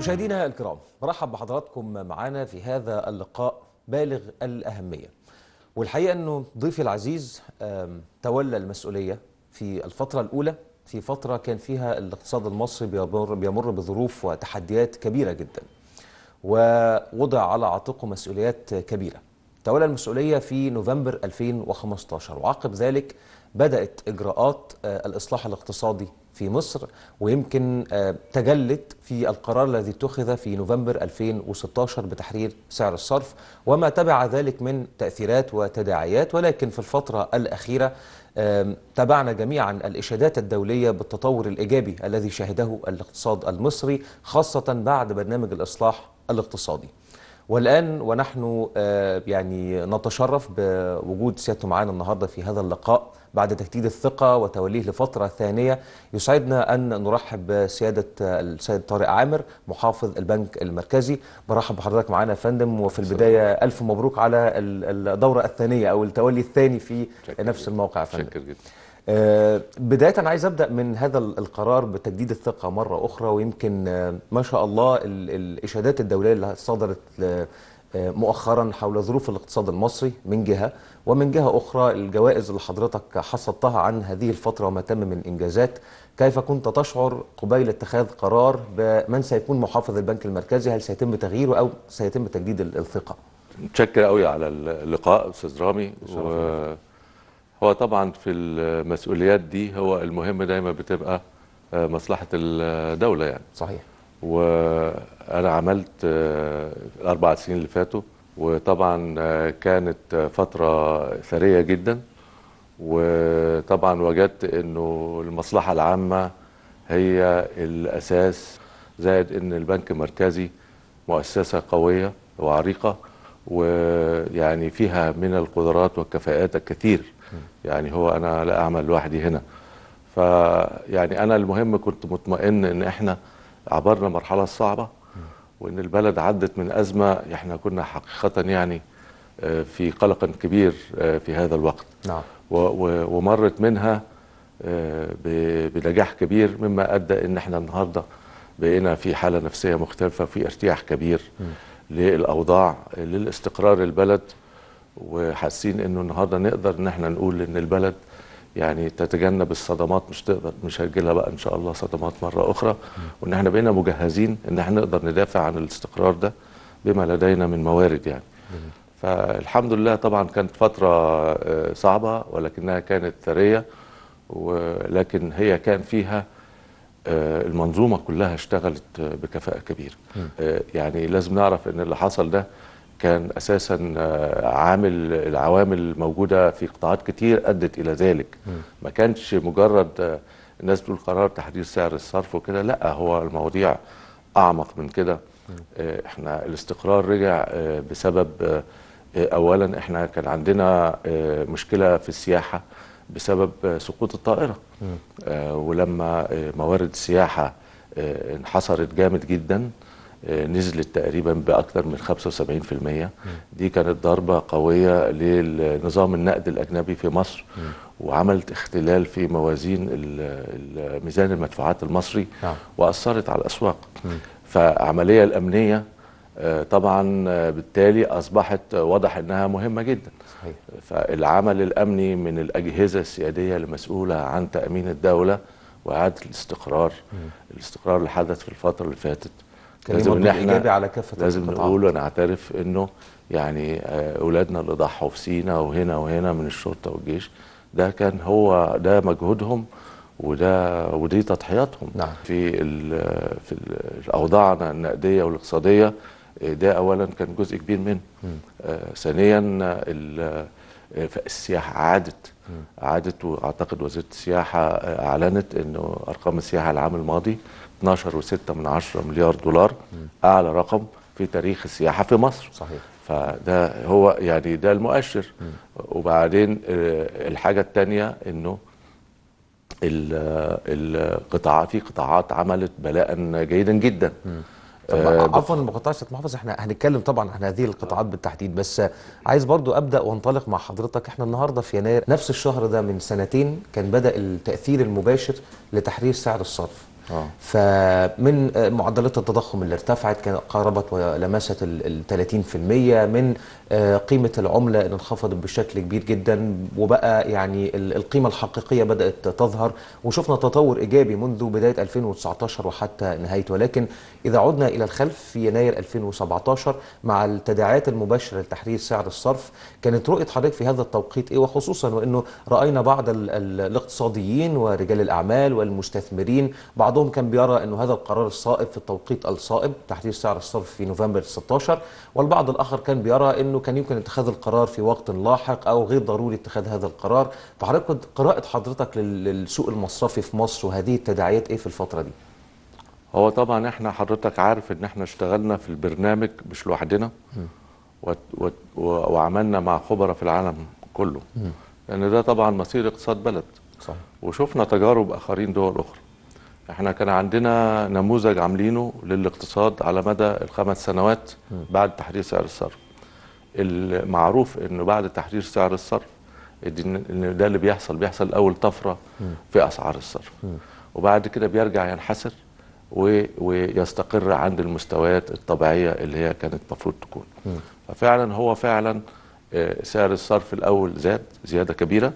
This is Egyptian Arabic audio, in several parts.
مشاهدينا الكرام برحب بحضراتكم معنا في هذا اللقاء بالغ الأهمية والحقيقة أنه ضيفي العزيز آم، تولى المسؤولية في الفترة الأولى في فترة كان فيها الاقتصاد المصري بيمر, بيمر بظروف وتحديات كبيرة جدا ووضع على عاتقه مسؤوليات كبيرة تولى المسؤولية في نوفمبر 2015 وعقب ذلك بدأت إجراءات آه، الإصلاح الاقتصادي في مصر ويمكن آه، تجلت في القرار الذي اتخذ في نوفمبر 2016 بتحرير سعر الصرف وما تبع ذلك من تأثيرات وتداعيات ولكن في الفترة الأخيرة آم، تابعنا جميعا الإشادات الدولية بالتطور الإيجابي الذي شهده الاقتصاد المصري خاصة بعد برنامج الإصلاح الاقتصادي والآن ونحن آه، يعني نتشرف بوجود سيادته معنا النهاردة في هذا اللقاء بعد تجديد الثقة وتوليه لفترة ثانية يسعدنا أن نرحب بسيادة آه، السيد طارق عامر محافظ البنك المركزي برحب بحضرتك معنا يا فندم وفي البداية ألف مبروك على ال- الدورة الثانية أو التولي الثاني في شكراً نفس جداً. الموقع يا فندم شكر جدا آه، بداية عايز أبدأ من هذا ال- القرار بتجديد الثقة مرة أخرى ويمكن آه، ما شاء الله ال- الإشادات الدولية اللي صدرت ل- آه، مؤخرا حول ظروف الاقتصاد المصري من جهة ومن جهة أخرى الجوائز اللي حضرتك حصدتها عن هذه الفترة وما تم من إنجازات كيف كنت تشعر قبيل اتخاذ قرار بمن سيكون محافظ البنك المركزي هل سيتم تغييره أو سيتم تجديد ال- الثقة متشكر قوي على اللقاء استاذ رامي هو طبعا في المسؤوليات دي هو المهم دايما بتبقى آه، مصلحة الدولة يعني صحيح وانا عملت آه، الاربع سنين اللي فاتوا وطبعا آه، كانت آه، فترة ثرية جدا وطبعا وجدت انه المصلحة العامة هي الاساس زائد ان البنك المركزي مؤسسة قوية وعريقة ويعني فيها من القدرات والكفاءات الكثير يعني هو انا لا اعمل لوحدي هنا فيعني انا المهم كنت مطمئن ان احنا عبرنا المرحله الصعبه وان البلد عدت من ازمه احنا كنا حقيقه يعني آه، في قلق كبير آه، في هذا الوقت نعم و- و- ومرت منها آه، ب- بنجاح كبير مما ادى ان احنا النهارده بقينا في حاله نفسيه مختلفه في ارتياح كبير للاوضاع للاستقرار البلد وحاسين انه النهارده نقدر ان احنا نقول ان البلد يعني تتجنب الصدمات مش تقدر مش هيجيلها بقى ان شاء الله صدمات مره اخرى وان احنا بقينا مجهزين ان احنا نقدر ندافع عن الاستقرار ده بما لدينا من موارد يعني فالحمد لله طبعا كانت فترة آه، صعبة ولكنها كانت ثرية ولكن هي كان فيها آه، المنظومة كلها اشتغلت آه، بكفاءة كبيرة آه، يعني لازم نعرف ان اللي حصل ده كان اساسا آه، عامل العوامل الموجودة في قطاعات كتير ادت الى ذلك ما كانش مجرد آه، الناس بتقول قرار تحرير سعر الصرف وكده لا هو المواضيع اعمق من كده آه، احنا الاستقرار رجع آه، بسبب آه، آه، اولا احنا كان عندنا آه، مشكله في السياحه بسبب آه، سقوط الطائره آه، ولما آه، موارد السياحه آه، انحصرت جامد جدا آه، نزلت تقريبا باكثر من 75% دي كانت ضربه قويه لنظام النقد الاجنبي في مصر وعملت اختلال في موازين ال- ال- ميزان المدفوعات المصري نعم. واثرت على الاسواق فالعمليه الامنيه آه، طبعا آه، بالتالي اصبحت آه، واضح انها مهمه جدا صحيح فالعمل الامني من الاجهزه السياديه المسؤوله عن تامين الدوله واعاده الاستقرار الاستقرار اللي حدث في الفتره اللي فاتت كان ليه مردود إيجابي على كافة لازم القطاعات. نقول ونعترف انه يعني آه، اولادنا اللي ضحوا في سينا وهنا وهنا من الشرطه والجيش ده كان هو ده مجهودهم وده ودي تضحياتهم نعم. في ال في ال- الاوضاعنا النقديه والاقتصاديه آه، ده اولا كان جزء كبير منه آه، ثانيا آه، ال- آه، السياحه عادت عادت واعتقد وزيره السياحه آه، اعلنت انه ارقام السياحه العام الماضي 12.6 من 10 مليار دولار اعلى رقم في تاريخ السياحه في مصر صحيح فده هو يعني ده المؤشر وبعدين آه، الحاجه الثانيه انه ال- القطاع في قطاعات عملت بلاء جيدا جدا طب آه، عفوا المقاطعه يا استاذ محافظ احنا هنتكلم طبعا عن هذه القطاعات بالتحديد بس عايز برضو ابدا وانطلق مع حضرتك احنا النهارده في يناير نفس الشهر ده من سنتين كان بدا التاثير المباشر لتحرير سعر الصرف آه. فمن آه، معدلات التضخم اللي ارتفعت كانت قاربت ولمست ال 30% من آه، قيمة العملة اللي انخفضت بشكل كبير جدا وبقى يعني ال- القيمة الحقيقية بدأت تظهر وشفنا تطور إيجابي منذ بداية 2019 وحتى نهايته ولكن إذا عدنا إلى الخلف في يناير 2017 مع التداعيات المباشرة لتحرير سعر الصرف كانت رؤية حضرتك في هذا التوقيت إيه وخصوصا وأنه رأينا بعض ال- ال- الاقتصاديين ورجال الأعمال والمستثمرين بعضهم كان بيرى أنه هذا القرار الصائب في التوقيت الصائب تحرير سعر الصرف في نوفمبر 16 والبعض الآخر كان بيرى أنه كان يمكن اتخاذ القرار في وقت لاحق أو غير ضروري اتخاذ هذا القرار فحضرتك كنت قراءة حضرتك لل- للسوق المصرفي في مصر وهذه التداعيات إيه في الفترة دي؟ هو طبعا احنا حضرتك عارف ان احنا اشتغلنا في البرنامج مش لوحدنا و... و... و... وعملنا مع خبراء في العالم كله لان ده طبعا مصير اقتصاد بلد صحيح وشفنا تجارب اخرين دول اخرى احنا كان عندنا نموذج عاملينه للاقتصاد على مدى الخمس سنوات بعد تحرير سعر الصرف المعروف انه بعد تحرير سعر الصرف ان إن ده اللي بيحصل بيحصل اول طفره في اسعار الصرف وبعد كده بيرجع ينحسر و- ويستقر عند المستويات الطبيعيه اللي هي كانت المفروض تكون ففعلا هو فعلا آه، سعر الصرف الاول زاد زياده كبيره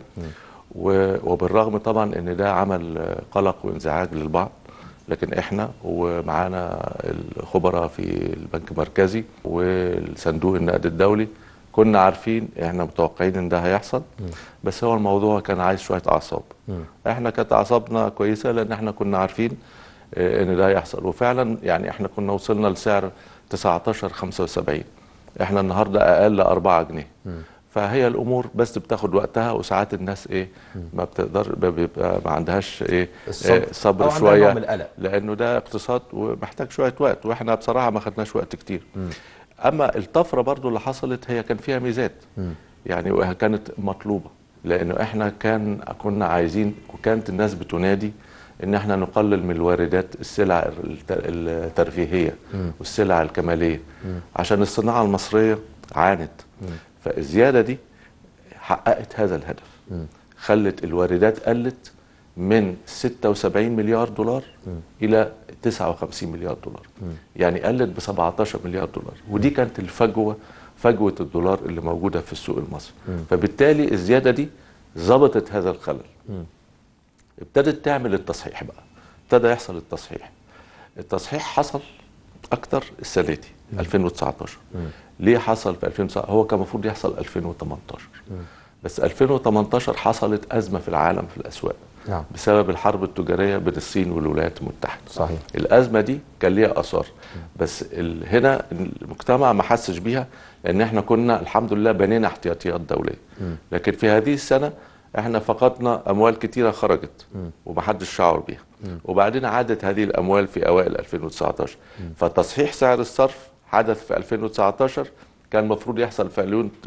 و- وبالرغم طبعا ان ده عمل آه، قلق وانزعاج للبعض لكن احنا ومعانا الخبراء في البنك المركزي والصندوق النقد الدولي كنا عارفين احنا متوقعين ان ده هيحصل بس هو الموضوع كان عايز شويه اعصاب احنا كانت اعصابنا كويسه لان احنا كنا عارفين آه، ان ده هيحصل وفعلا يعني احنا كنا وصلنا لسعر 19 75 احنا النهارده اقل 4 جنيه فهي الامور بس بتاخد وقتها وساعات الناس ايه ما بتقدر ما بيبقى ما عندهاش ايه الصبر. آه، صبر أو عندها شويه نوع من القلق. لانه ده اقتصاد ومحتاج شويه وقت واحنا بصراحه ما خدناش وقت كتير اما الطفره برضو اللي حصلت هي كان فيها ميزات يعني وهي كانت مطلوبه لانه احنا كان كنا عايزين وكانت الناس بتنادي ان احنا نقلل من الواردات السلع الت- الترفيهيه والسلع الكماليه عشان الصناعه المصريه عانت فالزياده دي حققت هذا الهدف خلت الواردات قلت من 76 مليار دولار الى 59 مليار دولار يعني قلت ب 17 مليار دولار ودي كانت الفجوه فجوه الدولار اللي موجوده في السوق المصري فبالتالي الزياده دي ظبطت هذا الخلل ابتدت تعمل التصحيح بقى ابتدى يحصل التصحيح التصحيح حصل اكتر السنه دي 2019 ليه حصل في 2019 هو كان المفروض يحصل 2018 بس 2018 حصلت ازمه في العالم في الاسواق نعم. بسبب الحرب التجاريه بين الصين والولايات المتحده صحيح. الازمه دي كان ليها اثار بس ال- هنا المجتمع ما حسش بيها لان احنا كنا الحمد لله بنينا احتياطيات دوليه لكن في هذه السنه احنا فقدنا اموال كتيره خرجت ومحدش شعر بيها وبعدين عادت هذه الاموال في اوائل 2019 فتصحيح سعر الصرف حدث في 2019 كان المفروض يحصل في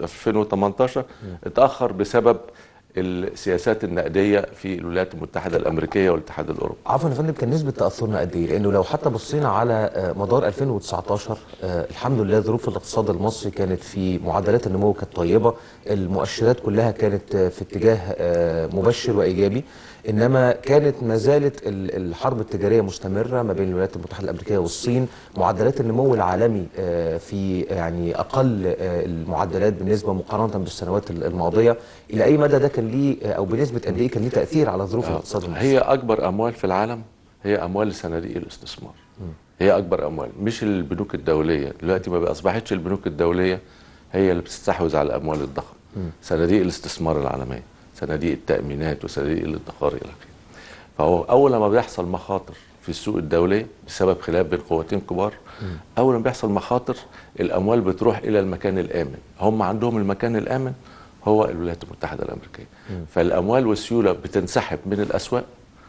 2018 اتاخر بسبب السياسات النقديه في الولايات المتحده الامريكيه والاتحاد الاوروبي عفوا يا فندم كان نسبة تأثرنا قد إيه؟ لأنه لو حتى بصينا على آه، مدار 2019 آه، الحمد لله ظروف الاقتصاد المصري كانت في معدلات النمو كانت طيبة، المؤشرات كلها كانت آه، في اتجاه آه، مبشر وإيجابي، إنما كانت ما زالت ال- الحرب التجارية مستمرة ما بين الولايات المتحدة الأمريكية والصين، معدلات النمو العالمي آه، في يعني أقل آه، المعدلات بالنسبة مقارنة بالسنوات الماضية، إلى أي مدى ده كان ليه آه، أو بنسبة قد إيه كان ليه تأثير على ظروف الاقتصاد المصري؟ هي اكبر اموال في العالم هي اموال صناديق الاستثمار هي اكبر اموال مش البنوك الدوليه دلوقتي ما اصبحتش البنوك الدوليه هي اللي بتستحوذ على الاموال الضخمه صناديق الاستثمار العالميه صناديق التامينات وصناديق الادخار الى اخره فهو اول ما بيحصل مخاطر في السوق الدوليه بسبب خلاف بين قوتين كبار اول ما بيحصل مخاطر الاموال بتروح الى المكان الامن هم عندهم المكان الامن هو الولايات المتحده الامريكيه فالاموال والسيوله بتنسحب من الاسواق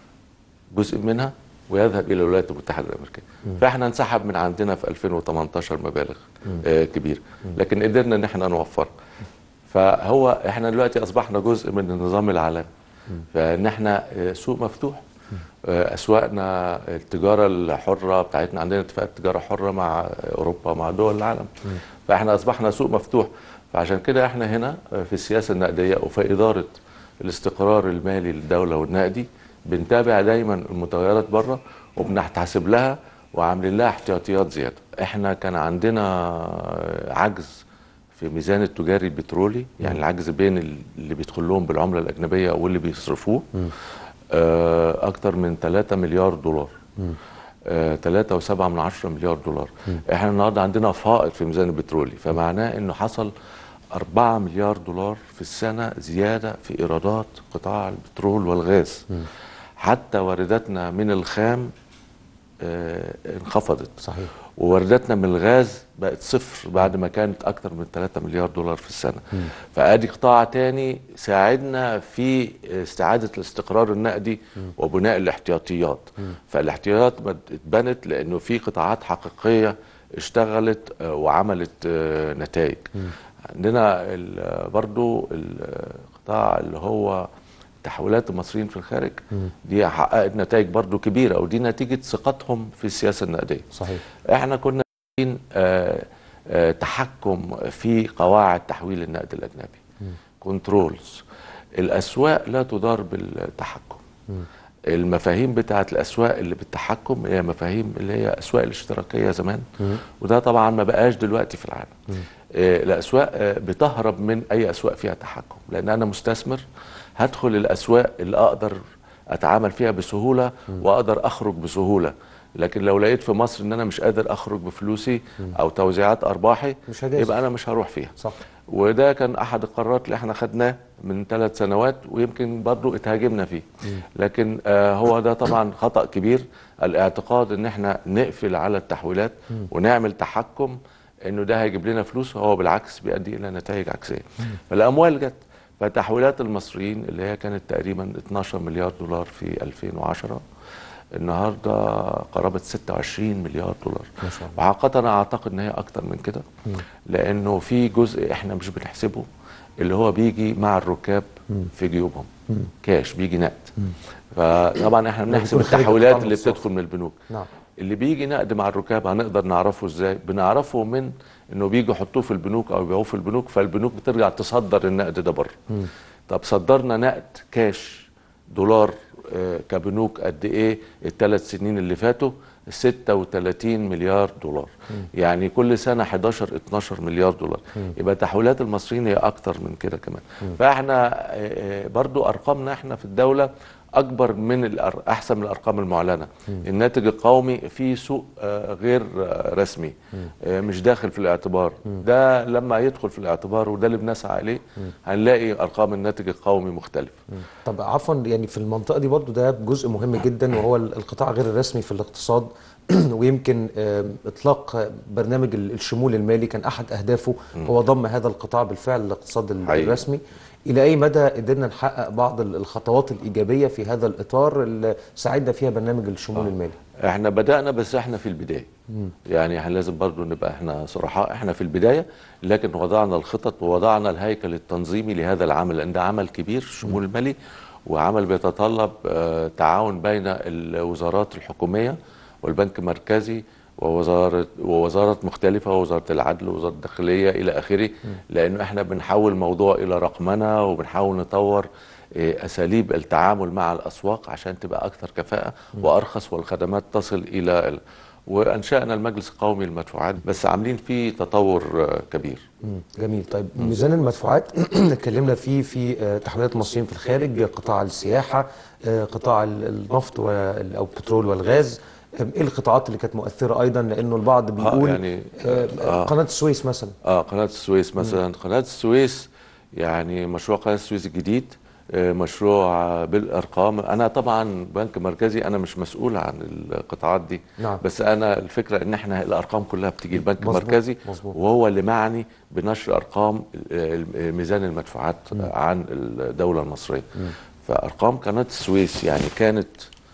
جزء منها ويذهب الى الولايات المتحده الامريكيه فاحنا انسحب من عندنا في 2018 مبالغ آه كبيره لكن قدرنا ان احنا نوفرها فهو احنا دلوقتي اصبحنا جزء من النظام العالمي فان احنا آه، سوق مفتوح آه، اسواقنا التجاره الحره بتاعتنا عندنا اتفاقات تجاره حره مع اوروبا مع دول العالم فاحنا اصبحنا سوق مفتوح فعشان كده احنا هنا آه، في السياسه النقديه وفي اداره الاستقرار المالي للدوله والنقدي بنتابع دايما المتغيرات بره وبنحتسب لها وعاملين لها احتياطيات زياده احنا كان عندنا عجز في ميزان التجاري البترولي يعني العجز بين اللي بيدخل لهم بالعمله الاجنبيه واللي بيصرفوه آه، اكتر من 3 مليار دولار آه، 3.7 من عشرة مليار دولار احنا النهارده عندنا فائض في الميزان البترولي فمعناه انه حصل 4 مليار دولار في السنه زياده في ايرادات قطاع البترول والغاز حتى وارداتنا من الخام آه، انخفضت صحيح ووارداتنا من الغاز بقت صفر بعد ما كانت اكتر من 3 مليار دولار في السنه فادي قطاع تاني ساعدنا في استعاده الاستقرار النقدي وبناء الاحتياطيات فالاحتياطيات ما اتبنت لانه في قطاعات حقيقيه اشتغلت آه، وعملت آه، نتائج عندنا ال- برضو القطاع اللي هو تحويلات المصريين في الخارج دي حققت نتائج برضو كبيره ودي نتيجه ثقتهم في السياسه النقديه صحيح احنا كنا عايزين، آه، آه، تحكم في قواعد تحويل النقد الاجنبي كنترولز الاسواق لا تدار بالتحكم المفاهيم بتاعت الاسواق اللي بالتحكم هي مفاهيم اللي هي اسواق الاشتراكيه زمان وده طبعا ما بقاش دلوقتي في العالم آه، الاسواق آه، بتهرب من اي اسواق فيها تحكم لان انا مستثمر هدخل الاسواق اللي اقدر اتعامل فيها بسهوله واقدر اخرج بسهوله لكن لو لقيت في مصر ان انا مش قادر اخرج بفلوسي او توزيعات ارباحي مش هجازف. يبقى انا مش هروح فيها صح وده كان احد القرارات اللي احنا خدناه من ثلاث سنوات ويمكن برضو اتهاجمنا فيه لكن آه هو ده طبعا خطأ كبير الاعتقاد ان احنا نقفل على التحويلات ونعمل تحكم انه ده هيجيب لنا فلوس وهو بالعكس بيؤدي الى نتائج عكسيه فالاموال جت فتحويلات المصريين اللي هي كانت تقريبا 12 مليار دولار في 2010 النهارده قرابه 26 مليار دولار ما شاء الله. وحقيقه انا اعتقد ان هي اكتر من كده لانه في جزء احنا مش بنحسبه اللي هو بيجي مع الركاب في جيوبهم كاش بيجي نقد فطبعا احنا بنحسب بيكون خارج التحويلات القطاع اللي الصافي. بتدخل من البنوك نعم اللي بيجي نقد مع الركاب هنقدر نعرفه ازاي بنعرفه من انه بيجوا يحطوه في البنوك او يبيعوه في البنوك فالبنوك بترجع تصدر النقد ده بره طب صدرنا نقد كاش دولار آه، كبنوك قد ايه الثلاث سنين اللي فاتوا 36 مليار دولار يعني كل سنه 11 12 مليار دولار يبقى تحويلات المصريين هي اكتر من كده كمان فاحنا آه، آه، برضو ارقامنا احنا في الدوله اكبر من الأر... احسن من الارقام المعلنه الناتج القومي في سوق آه، غير آه، رسمي آه، مش داخل في الاعتبار ده لما يدخل في الاعتبار وده اللي بنسعى عليه هنلاقي ارقام الناتج القومي مختلفه طب عفوا يعني في المنطقه دي برضو ده جزء مهم جدا وهو ال- القطاع غير الرسمي في الاقتصاد ويمكن آم، اطلاق برنامج ال- الشمول المالي كان احد اهدافه هو ضم هذا القطاع بالفعل للاقتصاد ال- حقيقي. الرسمي الى اي مدى قدرنا نحقق بعض ال- الخطوات الايجابيه في هذا الاطار اللي ساعدنا فيها برنامج الشمول المالي احنا بدأنا بس احنا في البداية يعني احنا لازم برضو نبقى احنا صراحة احنا في البداية لكن وضعنا الخطط ووضعنا الهيكل التنظيمي لهذا العمل لان ده عمل كبير شمول المالي وعمل بيتطلب آه، تعاون بين الوزارات الحكومية والبنك المركزي ووزارة ووزارة مختلفة ووزارة العدل ووزارة الداخلية إلى آخره لأنه إحنا بنحول الموضوع إلى رقمنة وبنحاول نطور إيه، اساليب التعامل مع الاسواق عشان تبقى اكثر كفاءه وارخص والخدمات تصل الى ال... وانشانا المجلس القومي للمدفوعات بس عاملين فيه تطور آه، كبير مم. جميل طيب ميزان المدفوعات اتكلمنا فيه في آه، تحويلات المصريين في الخارج قطاع السياحة آه، قطاع ال- النفط وال- أو البترول والغاز آم، ايه القطاعات اللي كانت مؤثرة أيضا لأنه البعض بيقول يعني- آه، آه. قناة السويس مثلا اه قناه السويس مثلا قناه السويس يعني مشروع قناه السويس الجديد آه، مشروع آه، بالارقام انا طبعا بنك مركزي انا مش مسؤول عن القطاعات دي نعم. بس انا الفكره ان احنا الارقام كلها بتيجي البنك مظبوط، المركزي مظبوط. وهو اللي معني بنشر ارقام آه، ميزان المدفوعات عن الدوله المصريه فارقام قناه السويس يعني كانت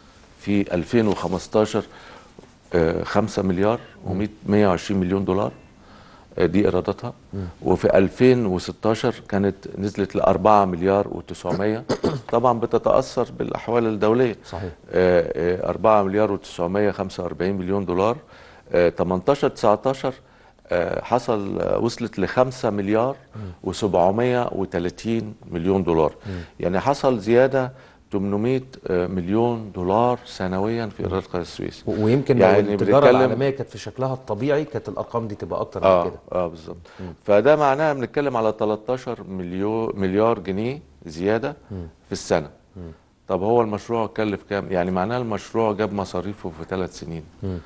في 2015 آه، 5 مليار و 120 مليون دولار آه، دي ايراداتها وفي 2016 كانت نزلت ل 4 مليار و900 طبعا بتتاثر بالاحوال الدوليه صحيح. آه، آه، 4 مليار و945 مليون دولار آه، 18 19 آه، حصل آه، وصلت ل 5 مليار و730 مليون دولار يعني حصل زياده 800 آه، مليون دولار سنويا في ايرادات قناه السويس و- ويمكن لو يعني التجاره بنتكلم- العالميه كانت في شكلها الطبيعي كانت الارقام دي تبقى اكتر من اه كده اه بالظبط فده معناها بنتكلم على 13 مليون مليار جنيه زياده في السنه طب هو المشروع كلف كام يعني معناها المشروع جاب مصاريفه في ثلاث سنين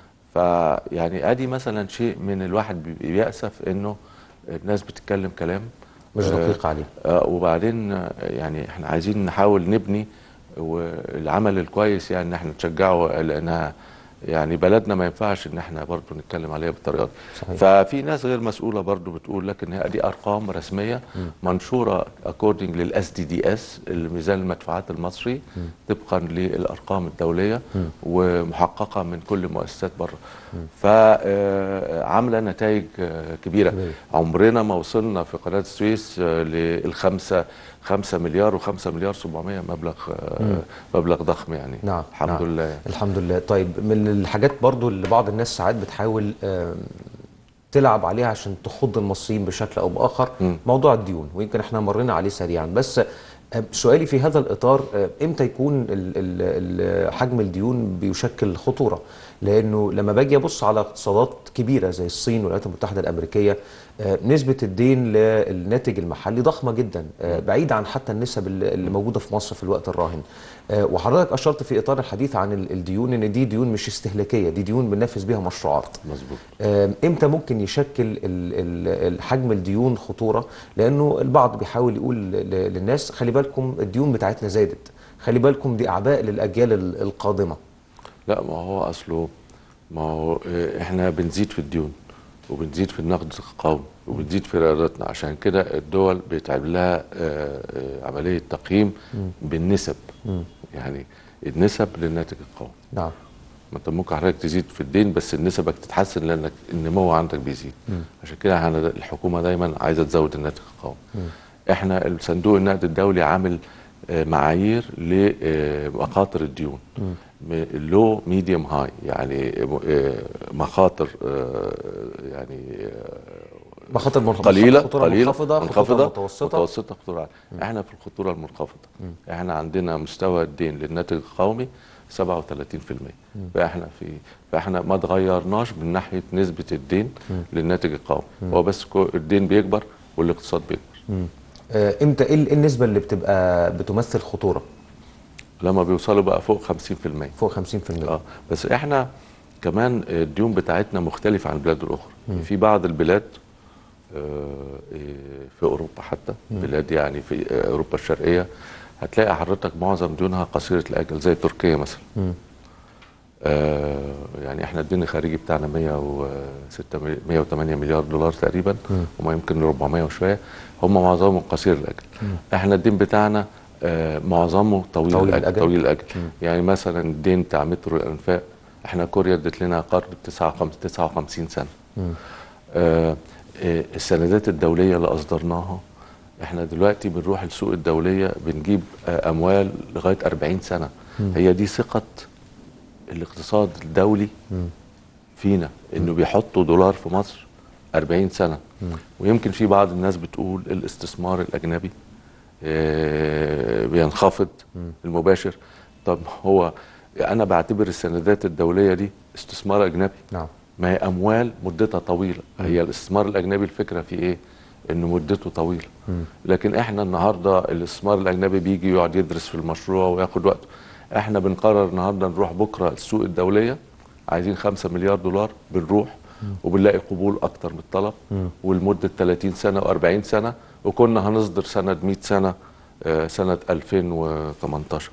فيعني ادي مثلا شيء من الواحد بي- بيأسف انه الناس بتتكلم كلام مش آه، دقيق عليه آه، وبعدين آه، يعني احنا عايزين نحاول نبني والعمل الكويس يعني ان احنا نشجعه لانها يعني بلدنا ما ينفعش ان احنا برضو نتكلم عليها بالطريقه دي صحيح. ففي ناس غير مسؤوله برضو بتقول لك ان هي دي ارقام رسميه منشوره اكوردنج للاس دي دي اس الميزان المدفوعات المصري طبقا للارقام الدوليه ومحققه من كل مؤسسات بره فعامله نتائج آه، كبيره كبيرة. عمرنا ما وصلنا في قناه السويس آه، للخمسه 5 مليار و5 مليار 700 مبلغ آه، مبلغ ضخم يعني نعم الحمد نعم. لله يعني. الحمد لله طيب من الحاجات برضو اللي بعض الناس ساعات بتحاول آم، تلعب عليها عشان تخض المصريين بشكل او باخر مم. موضوع الديون ويمكن احنا مرينا عليه سريعا بس آه، سؤالي في هذا الاطار آه، امتى يكون ال- ال- ال- حجم الديون بيشكل خطوره لانه لما باجي ابص على اقتصادات كبيره زي الصين والولايات المتحده الامريكيه آه، نسبه الدين للناتج المحلي ضخمه جدا آه، بعيده عن حتى النسب اللي اللي موجوده في مصر في الوقت الراهن آه، وحضرتك اشرت في اطار الحديث عن ال- الديون ان دي ديون مش استهلاكيه دي ديون بننفذ بيها مشروعات مظبوط آم، امتى ممكن يشكل ال- ال- ال- حجم الديون خطوره لانه البعض بيحاول يقول ل- للناس خلي بالكم الديون بتاعتنا زادت خلي بالكم دي اعباء للاجيال ال- القادمه لا ما هو اصله ما هو آه، احنا بنزيد في الديون وبنزيد في النقد القومي وبنزيد في ايراداتنا عشان كده الدول بيتعمل لها آه، آه، عمليه تقييم بالنسب يعني النسب للناتج القومي نعم ما انت ممكن حضرتك تزيد في الدين بس نسبك تتحسن لانك النمو عندك بيزيد عشان كده احنا الحكومه دايما عايزه تزود الناتج القومي احنا الصندوق النقد الدولي عامل آه، معايير لمخاطر الديون لو ميديوم هاي يعني آه، مخاطر آه، يعني آه، مخاطر منخفضه قليله خطوره قليله منخفضه خطوره منخفضه متوسطه متوسطه خطوره عالية. احنا في الخطوره المنخفضه احنا عندنا مستوى الدين للناتج القومي 37% فاحنا في فاحنا ما اتغيرناش من ناحيه نسبه الدين للناتج القومي هو بس كو- الدين بيكبر والاقتصاد بيكبر مم. آه، امتى ايه ال- إيه النسبه اللي بتبقى بتمثل خطوره لما بيوصلوا بقى فوق 50% فوق 50% اه بس احنا كمان الديون بتاعتنا مختلفه عن البلاد الاخرى في بعض البلاد آه، إيه، في اوروبا حتى بلاد يعني في آه، اوروبا الشرقيه هتلاقي حضرتك معظم ديونها قصيره الاجل زي تركيا مثلا مم. آه يعني احنا الدين الخارجي بتاعنا 106 مل- 108 مليار دولار تقريبا وما يمكن 400 وشويه هم معظمهم قصير الاجل احنا الدين بتاعنا آه معظمه طويل, طويل الاجل الأجل. طويل الاجل يعني مثلا الدين بتاع مترو الانفاق احنا كوريا ادت لنا قرض ب 59 سنه آه آه، السندات الدوليه اللي اصدرناها احنا دلوقتي بنروح السوق الدوليه بنجيب آه اموال لغايه 40 سنه هي دي ثقه الاقتصاد الدولي فينا انه بيحطوا دولار في مصر 40 سنه ويمكن في بعض الناس بتقول الاستثمار الاجنبي آه، بينخفض المباشر طب هو انا بعتبر السندات الدوليه دي استثمار اجنبي نعم ما هي اموال مدتها طويله هي الاستثمار الاجنبي الفكره في ايه انه مدته طويله لكن احنا النهارده الاستثمار الاجنبي بيجي يقعد يدرس في المشروع وياخد وقته احنا بنقرر النهارده نروح بكره السوق الدوليه عايزين 5 مليار دولار بنروح وبنلاقي قبول اكتر من الطلب والمده 30 سنه و40 سنه وكنا هنصدر سند 100 سنه آه، سنه 2018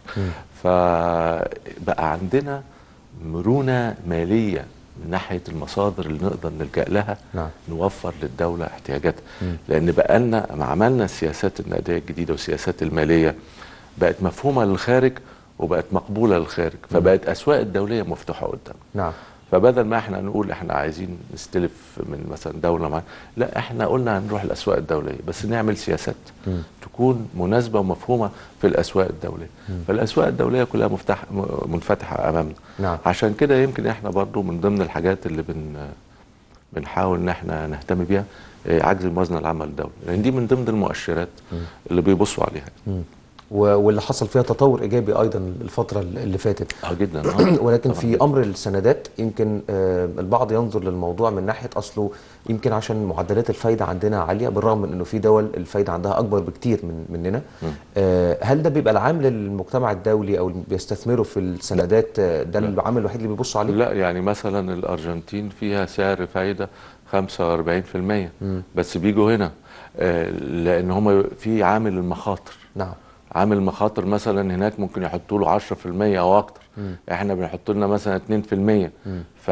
فبقى عندنا مرونه ماليه من ناحيه المصادر اللي نقدر نلجا لها نعم. نوفر للدوله احتياجاتها لان بقى لنا ما عملنا السياسات النقديه الجديده والسياسات الماليه بقت مفهومه للخارج وبقت مقبوله للخارج فبقت اسواق الدوليه مفتوحه قدامنا نعم فبدل ما احنا نقول احنا عايزين نستلف من مثلا دوله معينه لا احنا قلنا هنروح الاسواق الدوليه بس نعمل سياسات تكون مناسبه ومفهومه في الاسواق الدوليه فالاسواق الدوليه كلها مفتح م- منفتحه امامنا نعم. عشان كده يمكن احنا برضو من ضمن الحاجات اللي بن بنحاول ان احنا نهتم بيها آه، عجز الموازنه العامه للدوله لان دي من ضمن المؤشرات اللي بيبصوا عليها و- واللي حصل فيها تطور ايجابي ايضا الفتره اللي فاتت اه جدا آه. ولكن في امر السندات يمكن آه، البعض ينظر للموضوع من ناحيه اصله يمكن عشان معدلات الفايده عندنا عاليه بالرغم من انه في دول الفايده عندها اكبر بكتير من مننا آه، هل ده بيبقى العام للمجتمع الدولي او اللي بيستثمروا في السندات آه، ده العامل الوحيد اللي بيبصوا عليه لا يعني مثلا الارجنتين فيها سعر فايده 45% بس بيجوا هنا آه، لان هم في عامل المخاطر نعم عامل المخاطر مثلا هناك ممكن يحطوا له 10% او اكتر احنا بنحط لنا مثلا 2%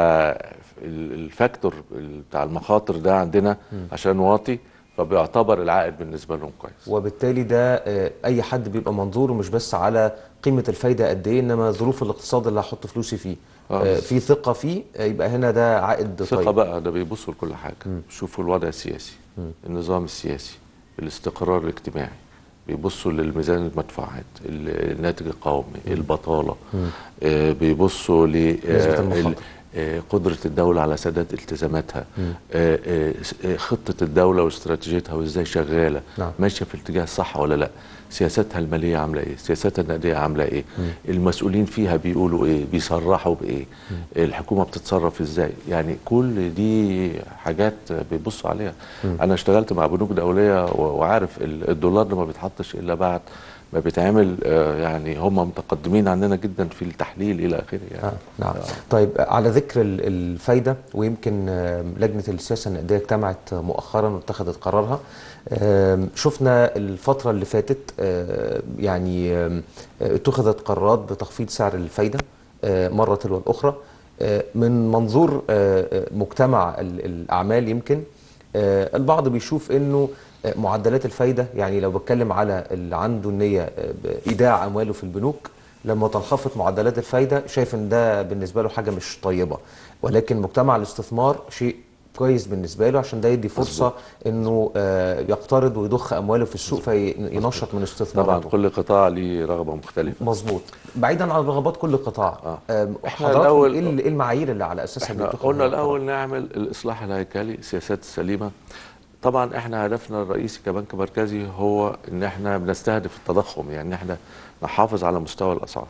فالفاكتور بتاع المخاطر ده عندنا عشان واطي فبيعتبر العائد بالنسبه لهم كويس وبالتالي ده آه، اي حد بيبقى منظوره مش بس على قيمه الفايده قد ايه انما ظروف الاقتصاد اللي هحط فلوسي فيه آه، آه، بس. في ثقه فيه آه، يبقى هنا ده عائد ثقة طيب بقى ده بيبصوا لكل حاجة بيشوفوا الوضع السياسي النظام السياسي الاستقرار الاجتماعي بيبصوا للميزان المدفوعات ال- الناتج القومي البطالة آه بيبصوا ل نسبة آه، المخاطر. ال- آه، قدرة الدولة على سداد التزاماتها آه، آه، س- آه، خطة الدولة واستراتيجيتها وازاي شغالة نعم. ماشية في الاتجاه الصح ولا لا سياستها المالية عاملة ايه سياستها النقدية عاملة ايه المسؤولين فيها بيقولوا ايه بيصرحوا بايه الحكومة بتتصرف ازاي يعني كل دي حاجات بيبصوا عليها انا اشتغلت مع بنوك دولية و- وعارف ال- الدولار ده ما بيتحطش الا بعد ما بيتعمل آه، يعني هم متقدمين عننا جدا في التحليل الى اخره يعني آه، نعم طيب على ذكر ال- الفايدة ويمكن آم، لجنة السياسة النقدية اجتمعت مؤخرا واتخذت قرارها آم، شفنا الفترة اللي فاتت آه، يعني آم، آه، اتخذت قرارات بتخفيض سعر الفايدة آه، مرة تلو الأخرى آه، من منظور آه، آه، مجتمع ال- الأعمال يمكن آه، البعض بيشوف انه آه، معدلات الفايده يعني لو بتكلم على اللي عنده النيه آه، بايداع امواله في البنوك لما تنخفض معدلات الفايده شايف ان ده بالنسبه له حاجه مش طيبه ولكن مجتمع الاستثمار شيء كويس بالنسبه له عشان ده يدي فرصه انه آه، يقترض ويضخ امواله في السوق فينشط من طبعا استثماراته كل قطاع ليه رغبة مختلفة مظبوط بعيدا عن رغبات كل قطاع آه. آم، إحنا حضراتكم الأول- ايه ال- إيه المعايير اللي على اساسها احنا بيتخذ قلنا القرار؟ الاول نعمل الاصلاح الهيكلي السياسات السليمه طبعا احنا هدفنا الرئيسي كبنك مركزي هو ان احنا بنستهدف التضخم يعني احنا نحافظ على مستوى الاسعار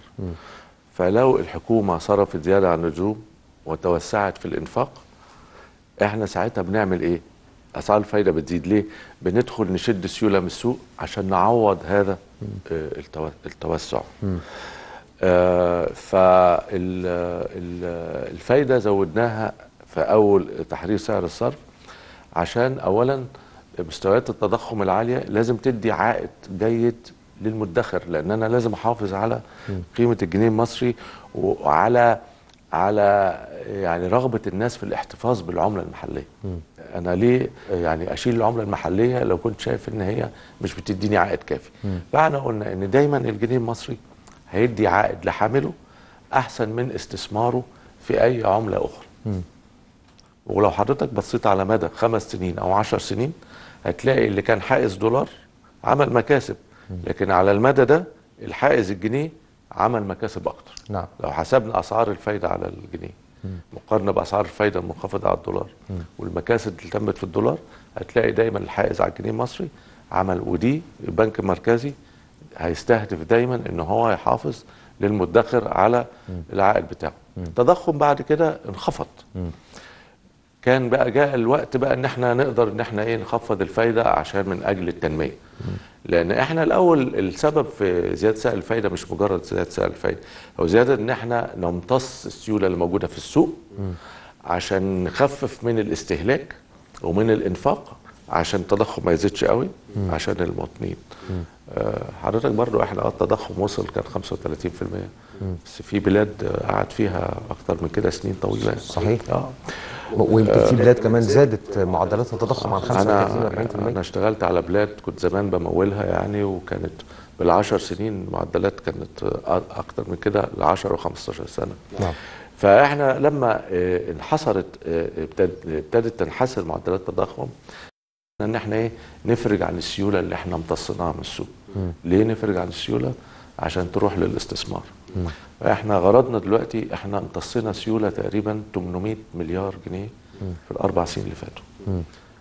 فلو الحكومه صرفت زياده عن اللزوم وتوسعت في الانفاق احنا ساعتها بنعمل ايه اسعار الفايده بتزيد ليه بندخل نشد سيوله من السوق عشان نعوض هذا آه، التو- التوسع فالفايده زودناها في اول تحرير سعر الصرف عشان اولا مستويات التضخم العاليه لازم تدي عائد جيد للمدخر لان انا لازم احافظ على قيمه الجنيه المصري وعلى على يعني رغبه الناس في الاحتفاظ بالعمله المحليه انا ليه يعني اشيل العمله المحليه لو كنت شايف ان هي مش بتديني عائد كافي فاحنا قلنا ان دايما الجنيه المصري هيدي عائد لحامله احسن من استثماره في اي عمله اخرى ولو حضرتك بصيت على مدى خمس سنين او عشر سنين هتلاقي اللي كان حائز دولار عمل مكاسب لكن على المدى ده الحائز الجنيه عمل مكاسب اكتر نعم لو حسبنا اسعار الفايده على الجنيه مقارنه باسعار الفايده المنخفضه على الدولار والمكاسب اللي تمت في الدولار هتلاقي دايما الحائز على الجنيه المصري عمل ودي البنك المركزي هيستهدف دايما ان هو يحافظ للمدخر على العائد بتاعه التضخم بعد كده انخفض كان بقى جاء الوقت بقى ان احنا نقدر ان احنا ايه نخفض الفايده عشان من اجل التنميه لان احنا الاول السبب في زياده سعر الفايده مش مجرد زياده سعر الفايده هو زياده ان احنا نمتص السيوله اللي موجوده في السوق عشان نخفف من الاستهلاك ومن الانفاق عشان التضخم ما يزيدش قوي عشان المواطنين آه، حضرتك برضو احنا اه التضخم وصل كان 35% بس في بلاد آه، قعد فيها اكتر من كده سنين طويله يعني. صحيح. اه ويمكن في بلاد كمان زادت معدلات التضخم عن 35 انا ل 40% انا اشتغلت على بلاد كنت زمان بمولها يعني وكانت بالعشر سنين معدلات كانت آه، اكتر من كده ل 10 و15 سنه نعم. فاحنا لما آه، انحصرت آه، ابتد- ابتدت تنحسر معدلات التضخم ان احنا ايه نفرج عن السيوله اللي احنا امتصيناها من السوق ليه نفرج عن السيوله عشان تروح للاستثمار احنا غرضنا دلوقتي احنا امتصينا سيوله تقريبا 800 مليار جنيه في الاربع سنين اللي فاتوا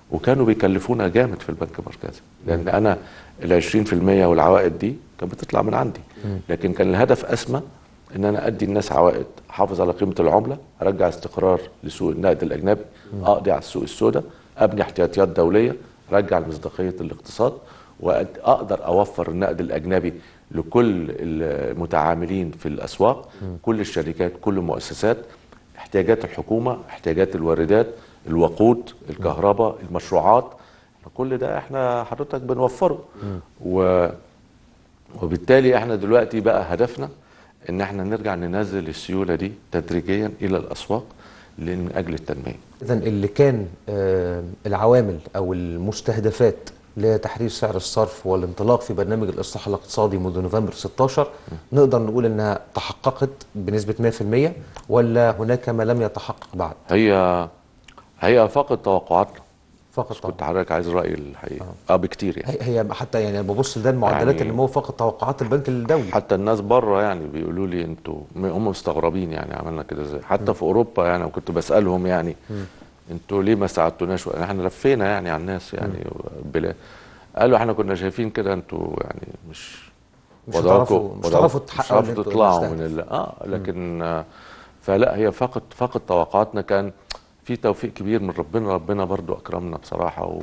وكانوا بيكلفونا جامد في البنك المركزي لان انا ال 20% والعوائد دي كانت بتطلع من عندي لكن كان الهدف اسمى ان انا ادي الناس عوائد احافظ على قيمه العمله ارجع استقرار لسوق النقد الاجنبي اقضي على السوق السوداء ابني احتياطيات دوليه ارجع مصداقيه الاقتصاد واقدر اوفر النقد الاجنبي لكل المتعاملين في الاسواق كل الشركات كل المؤسسات احتياجات الحكومه احتياجات الواردات الوقود الكهرباء المشروعات كل ده احنا حضرتك بنوفره و وبالتالي احنا دلوقتي بقى هدفنا ان احنا نرجع ننزل السيوله دي تدريجيا الى الاسواق من اجل التنميه اذا اللي كان آه، العوامل او المستهدفات لتحرير سعر الصرف والانطلاق في برنامج الاصلاح الاقتصادي منذ نوفمبر 16 نقدر نقول انها تحققت بنسبه 100% ولا هناك ما لم يتحقق بعد هي هي فقط توقعاتنا فقط كنت طبعا. حضرتك عايز رايي الحقيقه اه بكتير يعني هي هي حتى يعني أنا ببص ده المعدلات يعني- اللي هو فقط توقعات البنك الدولي حتى الناس بره يعني بيقولوا لي انتوا هم مستغربين يعني عملنا كده ازاي حتى في اوروبا يعني وكنت بسالهم يعني انتوا ليه ما ساعدتوناش احنا لفينا يعني على الناس يعني بلا قالوا احنا كنا شايفين كده انتوا يعني مش مش وضعكم- هتعرفوا- مش وضعكم- هتعرفوا مش تحققوا هتعرفوا اللي انتوا تطلعوا المستهدف. من ال... اه لكن آه فلا هي فقط فقط توقعاتنا كان في توفيق كبير من ربنا ربنا برضو اكرمنا بصراحه و...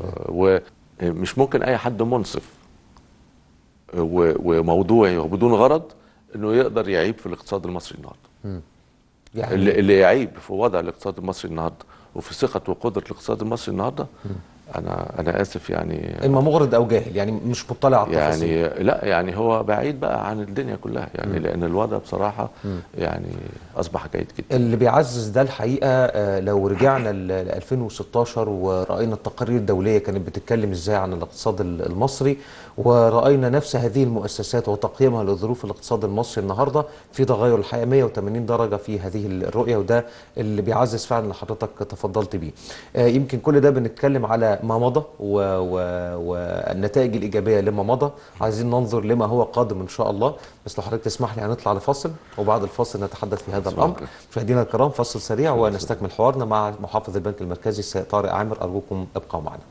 ومش ممكن اي حد منصف و... وموضوعي وبدون غرض انه يقدر يعيب في الاقتصاد المصري النهارده يعني اللي, اللي يعيب في وضع الاقتصاد المصري النهارده وفي ثقه وقدره الاقتصاد المصري النهارده انا انا اسف يعني اما مغرض او جاهل يعني مش مطلع على التفاصيل يعني لا يعني هو بعيد بقى عن الدنيا كلها يعني لان الوضع بصراحه يعني اصبح جيد جدا اللي بيعزز ده الحقيقه آه، لو رجعنا ل 2016 وراينا التقارير الدوليه كانت بتتكلم ازاي عن الاقتصاد ال- المصري وراينا نفس هذه المؤسسات وتقييمها لظروف الاقتصاد المصري النهارده في تغير الحقيقه 180 درجه في هذه الرؤيه وده اللي بيعزز فعلا اللي حضرتك تفضلت بيه. آه، يمكن كل ده بنتكلم على ما مضى و- و- والنتائج الايجابيه لما مضى عايزين ننظر لما هو قادم ان شاء الله بس لو حضرتك تسمح لي هنطلع لفاصل وبعد الفاصل نتحدث في هذا الامر مشاهدينا الكرام فاصل سريع ونستكمل حوارنا مع محافظ البنك المركزي السيد طارق عامر ارجوكم ابقوا معنا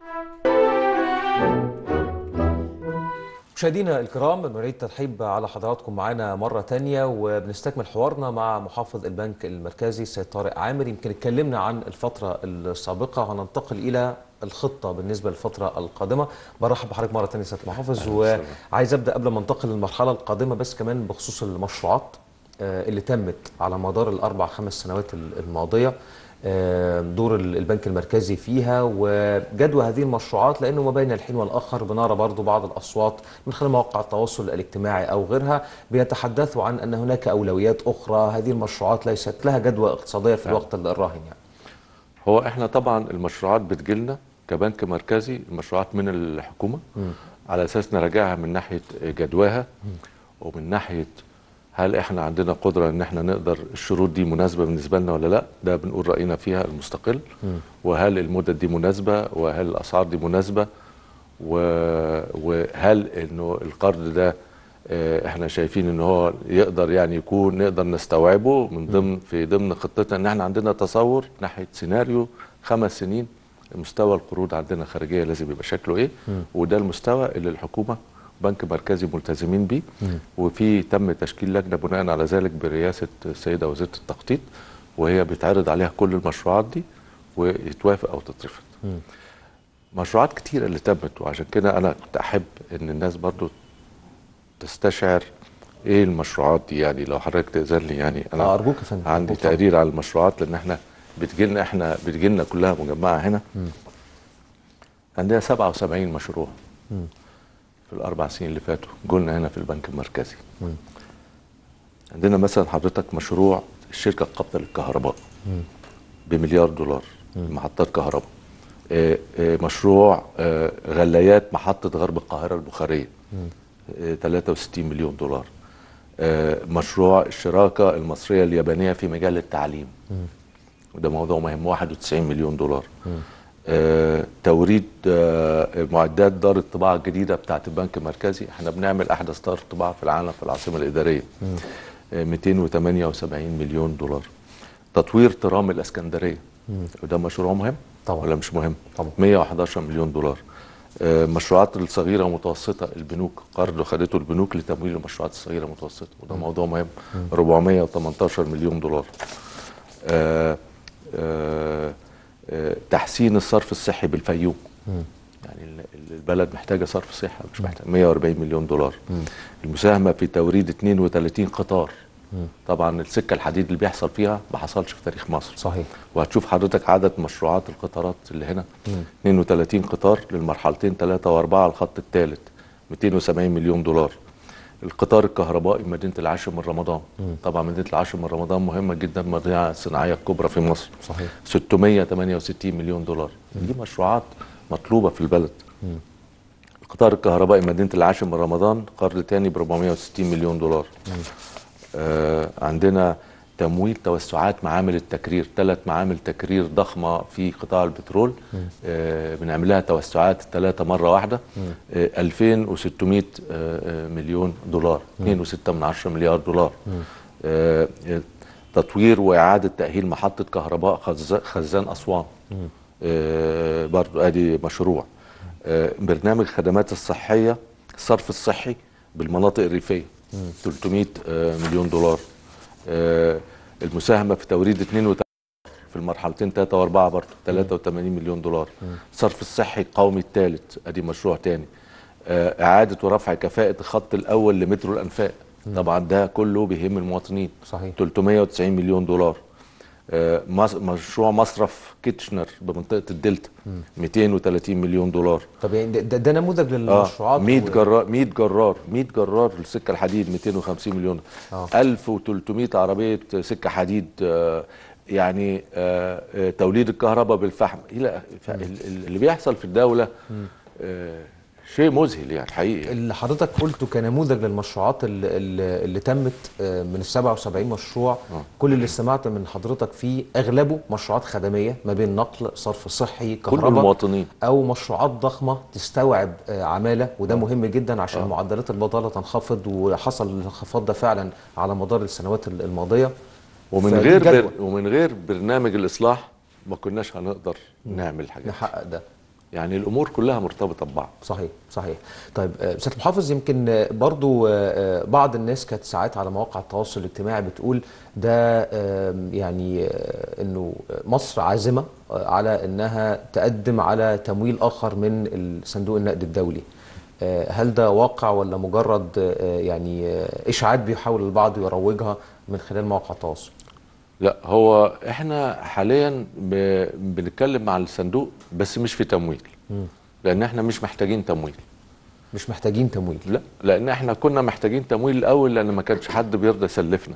مشاهدينا الكرام بنعيد الترحيب على حضراتكم معانا مرة تانية وبنستكمل حوارنا مع محافظ البنك المركزي السيد طارق عامر يمكن اتكلمنا عن الفترة السابقة وهننتقل إلى الخطة بالنسبة للفترة القادمة برحب بحضرتك مرة تانية سيد محافظ وعايز أبدأ قبل ما انتقل للمرحلة القادمة بس كمان بخصوص المشروعات آه، اللي تمت على مدار الأربع خمس سنوات الماضية آه، دور ال- البنك المركزي فيها وجدوى هذه المشروعات لانه ما بين الحين والاخر بنرى برضو بعض الاصوات من خلال مواقع التواصل الاجتماعي او غيرها بيتحدثوا عن ان هناك اولويات اخرى هذه المشروعات ليست لها جدوى اقتصاديه في الوقت الراهن يعني هو احنا طبعا المشروعات بتجيلنا كبنك مركزي المشروعات من الحكومه على اساس نراجعها من ناحيه جدواها ومن ناحيه هل احنا عندنا قدره ان احنا نقدر الشروط دي مناسبه بالنسبه لنا ولا لا ده بنقول راينا فيها المستقل وهل المدد دي مناسبه وهل الاسعار دي مناسبه و- وهل انه القرض ده آه، احنا شايفين ان هو يقدر يعني يكون نقدر نستوعبه من ضمن في ضمن خطتنا ان احنا عندنا تصور ناحيه سيناريو خمس سنين مستوى القروض عندنا خارجيه لازم يبقى شكله ايه وده المستوى اللي الحكومه بنك مركزي ملتزمين بيه وفي تم تشكيل لجنه بناء على ذلك برئاسه السيده وزيره التخطيط وهي بيتعرض عليها كل المشروعات دي ويتوافق او تترفض مشروعات كتيرة اللي تمت وعشان كده انا كنت احب ان الناس برضو تستشعر ايه المشروعات دي يعني لو حضرتك تأذن لي يعني انا آه، أرجوك يا فندم. عندي أرجوك طبعا. تقرير على المشروعات لان احنا بتجيلنا احنا بتجيلنا كلها مجمعة هنا عندنا 77 مشروع في الاربع سنين اللي فاتوا جولنا هنا في البنك المركزي عندنا مثلا حضرتك مشروع الشركة القابضة للكهرباء بمليار دولار محطات كهرباء آه، آه، مشروع آه، غلايات محطة غرب القاهرة البخارية آه، 63 مليون دولار آه، مشروع الشراكة المصرية اليابانية في مجال التعليم وده موضوع مهم 91 مليون دولار آه، توريد آه، معدات دار الطباعة الجديدة بتاعت البنك المركزي احنا بنعمل أحدث دار طباعة في العالم في العاصمة الإدارية آه، 278 مليون دولار تطوير ترام الإسكندرية وده مشروع مهم طبعا. ولا مش مهم طبعا. 111 مليون دولار آه، مشروعات الصغيره والمتوسطه البنوك قرض خدته البنوك لتمويل المشروعات الصغيره والمتوسطه وده موضوع مهم 418 مليون دولار آه، آه، آه، تحسين الصرف الصحي بالفيوم يعني ال- ال- البلد محتاجه صرف صحي مش محتاجه 140 مليون دولار المساهمه في توريد 32 قطار طبعا السكه الحديد اللي بيحصل فيها ما حصلش في تاريخ مصر صحيح وهتشوف حضرتك عدد مشروعات القطارات اللي هنا 32 قطار للمرحلتين 3 و4 الخط الثالث 270 مليون دولار القطار الكهربائي مدينه العاشر من رمضان طبعا مدينه العاشر من رمضان مهمه جدا المدينه الصناعيه الكبرى في مصر صحيح 668 مليون دولار دي مشروعات مطلوبه في البلد القطار الكهربائي مدينه العاشر من رمضان قرض تاني ب 460 مليون دولار آه عندنا تمويل توسعات معامل التكرير ثلاث معامل تكرير ضخمه في قطاع البترول آه بنعملها توسعات ثلاثه مره واحده آه 2600 آه آه، مليون دولار 2.6 من عشرة مليار دولار آه آه، تطوير واعاده تاهيل محطه كهرباء خز- خزان اسوان آه برضو ادي مشروع آه برنامج خدمات الصحيه الصرف الصحي بالمناطق الريفيه 300 آه مليون دولار آه المساهمه في توريد 32 في المرحلتين 3 و4 برضه 83 مليون دولار الصرف الصحي القومي الثالث ادي مشروع تاني آه اعاده ورفع كفاءه الخط الاول لمترو الانفاق طبعا ده كله بيهم المواطنين صحيح 390 مليون دولار آه، مص- مشروع مصرف كيتشنر بمنطقه الدلتا 230 مليون دولار طب يعني ده- ده, ده نموذج اه للمشروعات 100 و- جرار 100 جرار 100 جرار للسكه الحديد 250 مليون آه. 1300 عربيه سكه حديد آه، يعني آه، آه، توليد الكهرباء بالفحم الى ف- ال- ال- اللي بيحصل في الدوله آه، شيء مذهل يعني حقيقي اللي حضرتك قلته كنموذج للمشروعات اللي, اللي, اللي تمت آه، من ال 77 مشروع آه. كل اللي سمعت من حضرتك فيه اغلبه مشروعات خدميه ما بين نقل صرف صحي كل كهرباء المواطنين او مشروعات ضخمه تستوعب آه، عماله وده مهم جدا عشان معدلات البطاله تنخفض وحصل الانخفاض ده فعلا على مدار السنوات الماضيه ومن فدي غير جدوى. بر ومن غير برنامج الاصلاح ما كناش هنقدر نعمل الحاجات دي. نحقق ده يعني الامور كلها مرتبطه ببعض صحيح صحيح طيب آه، سياده المحافظ يمكن آه، برضو آه، آه، بعض الناس كانت ساعات على مواقع التواصل الاجتماعي بتقول ده آم، يعني آه، انه مصر عازمه آه، على انها تقدم على تمويل اخر من صندوق النقد الدولي آه، هل ده واقع ولا مجرد آه، يعني آه، اشاعات بيحاول البعض يروجها من خلال مواقع التواصل لا هو احنا حاليا ب- بنتكلم مع الصندوق بس مش في تمويل لان احنا مش محتاجين تمويل مش محتاجين تمويل لا لان احنا كنا محتاجين تمويل الاول لان ما كانش حد بيرضى يسلفنا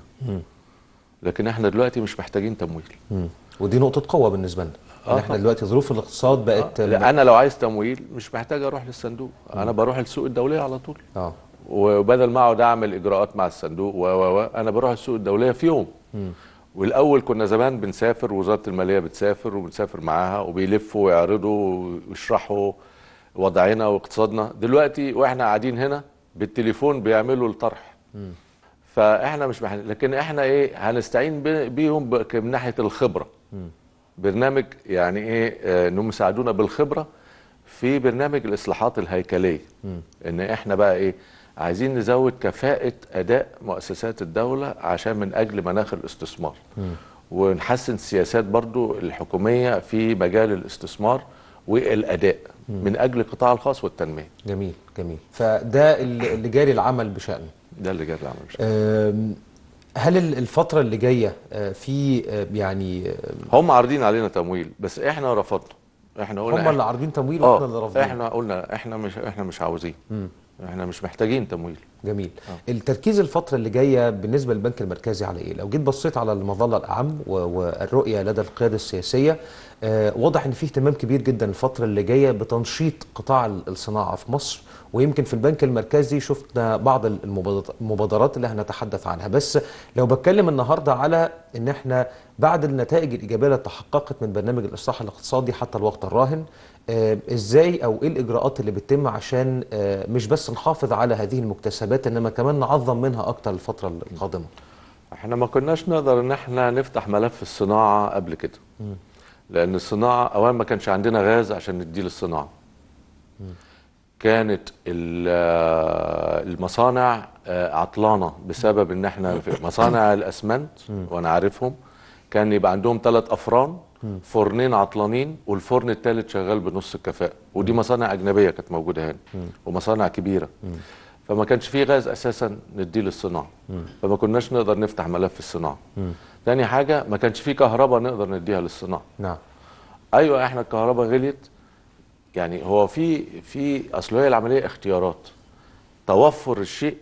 لكن احنا دلوقتي مش محتاجين تمويل مم. ودي نقطه قوه بالنسبه لنا ان آه احنا طبعا. دلوقتي ظروف الاقتصاد بقت لا انا لو عايز تمويل مش محتاج اروح للصندوق انا بروح للسوق الدوليه على طول اه وبدل ما اقعد اعمل اجراءات مع الصندوق و و و انا بروح السوق الدوليه في يوم والاول كنا زمان بنسافر وزاره الماليه بتسافر وبنسافر معاها وبيلفوا ويعرضوا ويشرحوا وضعنا واقتصادنا دلوقتي واحنا قاعدين هنا بالتليفون بيعملوا الطرح فاحنا مش محل... لكن احنا ايه هنستعين بي- بيهم ب- من ناحيه الخبره برنامج يعني ايه آه، انهم يساعدونا بالخبره في برنامج الاصلاحات الهيكليه ان احنا بقى ايه عايزين نزود كفاءه اداء مؤسسات الدوله عشان من اجل مناخ الاستثمار ونحسن السياسات برضو الحكوميه في مجال الاستثمار والاداء من اجل القطاع الخاص والتنميه جميل جميل فده اللي اللي جاري العمل بشأنه ده اللي جاي العمل مش أم، هل ال- الفترة اللي جاية آه، في آه، يعني آه، هم عارضين علينا تمويل بس احنا رفضنا احنا قلنا هم اللي عارضين تمويل اه واحنا اللي رافضين احنا قلنا احنا مش احنا مش عاوزين احنا مش محتاجين تمويل جميل التركيز الفترة اللي جاية بالنسبة للبنك المركزي على ايه؟ لو جيت بصيت على المظلة الأعم و- والرؤية لدى القيادة السياسية آه، واضح ان في اهتمام كبير جدا الفترة اللي جاية بتنشيط قطاع ال- الصناعة في مصر ويمكن في البنك المركزي شفنا بعض المبادرات- المبادرات اللي هنتحدث عنها بس لو بتكلم النهاردة على ان احنا بعد النتائج الإيجابية اللي تحققت من برنامج الإصلاح الاقتصادي حتى الوقت الراهن آه، ازاي او ايه الاجراءات اللي بتتم عشان آه، مش بس نحافظ على هذه المكتسبات انما كمان نعظم منها اكتر الفتره القادمه احنا ما كناش نقدر ان احنا نفتح ملف الصناعه قبل كده لان الصناعه اولا ما كانش عندنا غاز عشان نديه للصناعه كانت ال- آه، المصانع آه، عطلانه بسبب ان احنا في مصانع الاسمنت وانا عارفهم كان يبقى عندهم ثلاث افران فرنين عطلانين والفرن الثالث شغال بنص الكفاءه ودي مصانع اجنبيه كانت موجوده هنا ومصانع كبيره فما كانش فيه غاز اساسا نديه للصناعه فما كناش نقدر نفتح ملف الصناعه تاني حاجه ما كانش فيه كهرباء نقدر نديها للصناعه نعم ايوه احنا الكهرباء غليت يعني هو في في اصل هي العمليه اختيارات توفر الشيء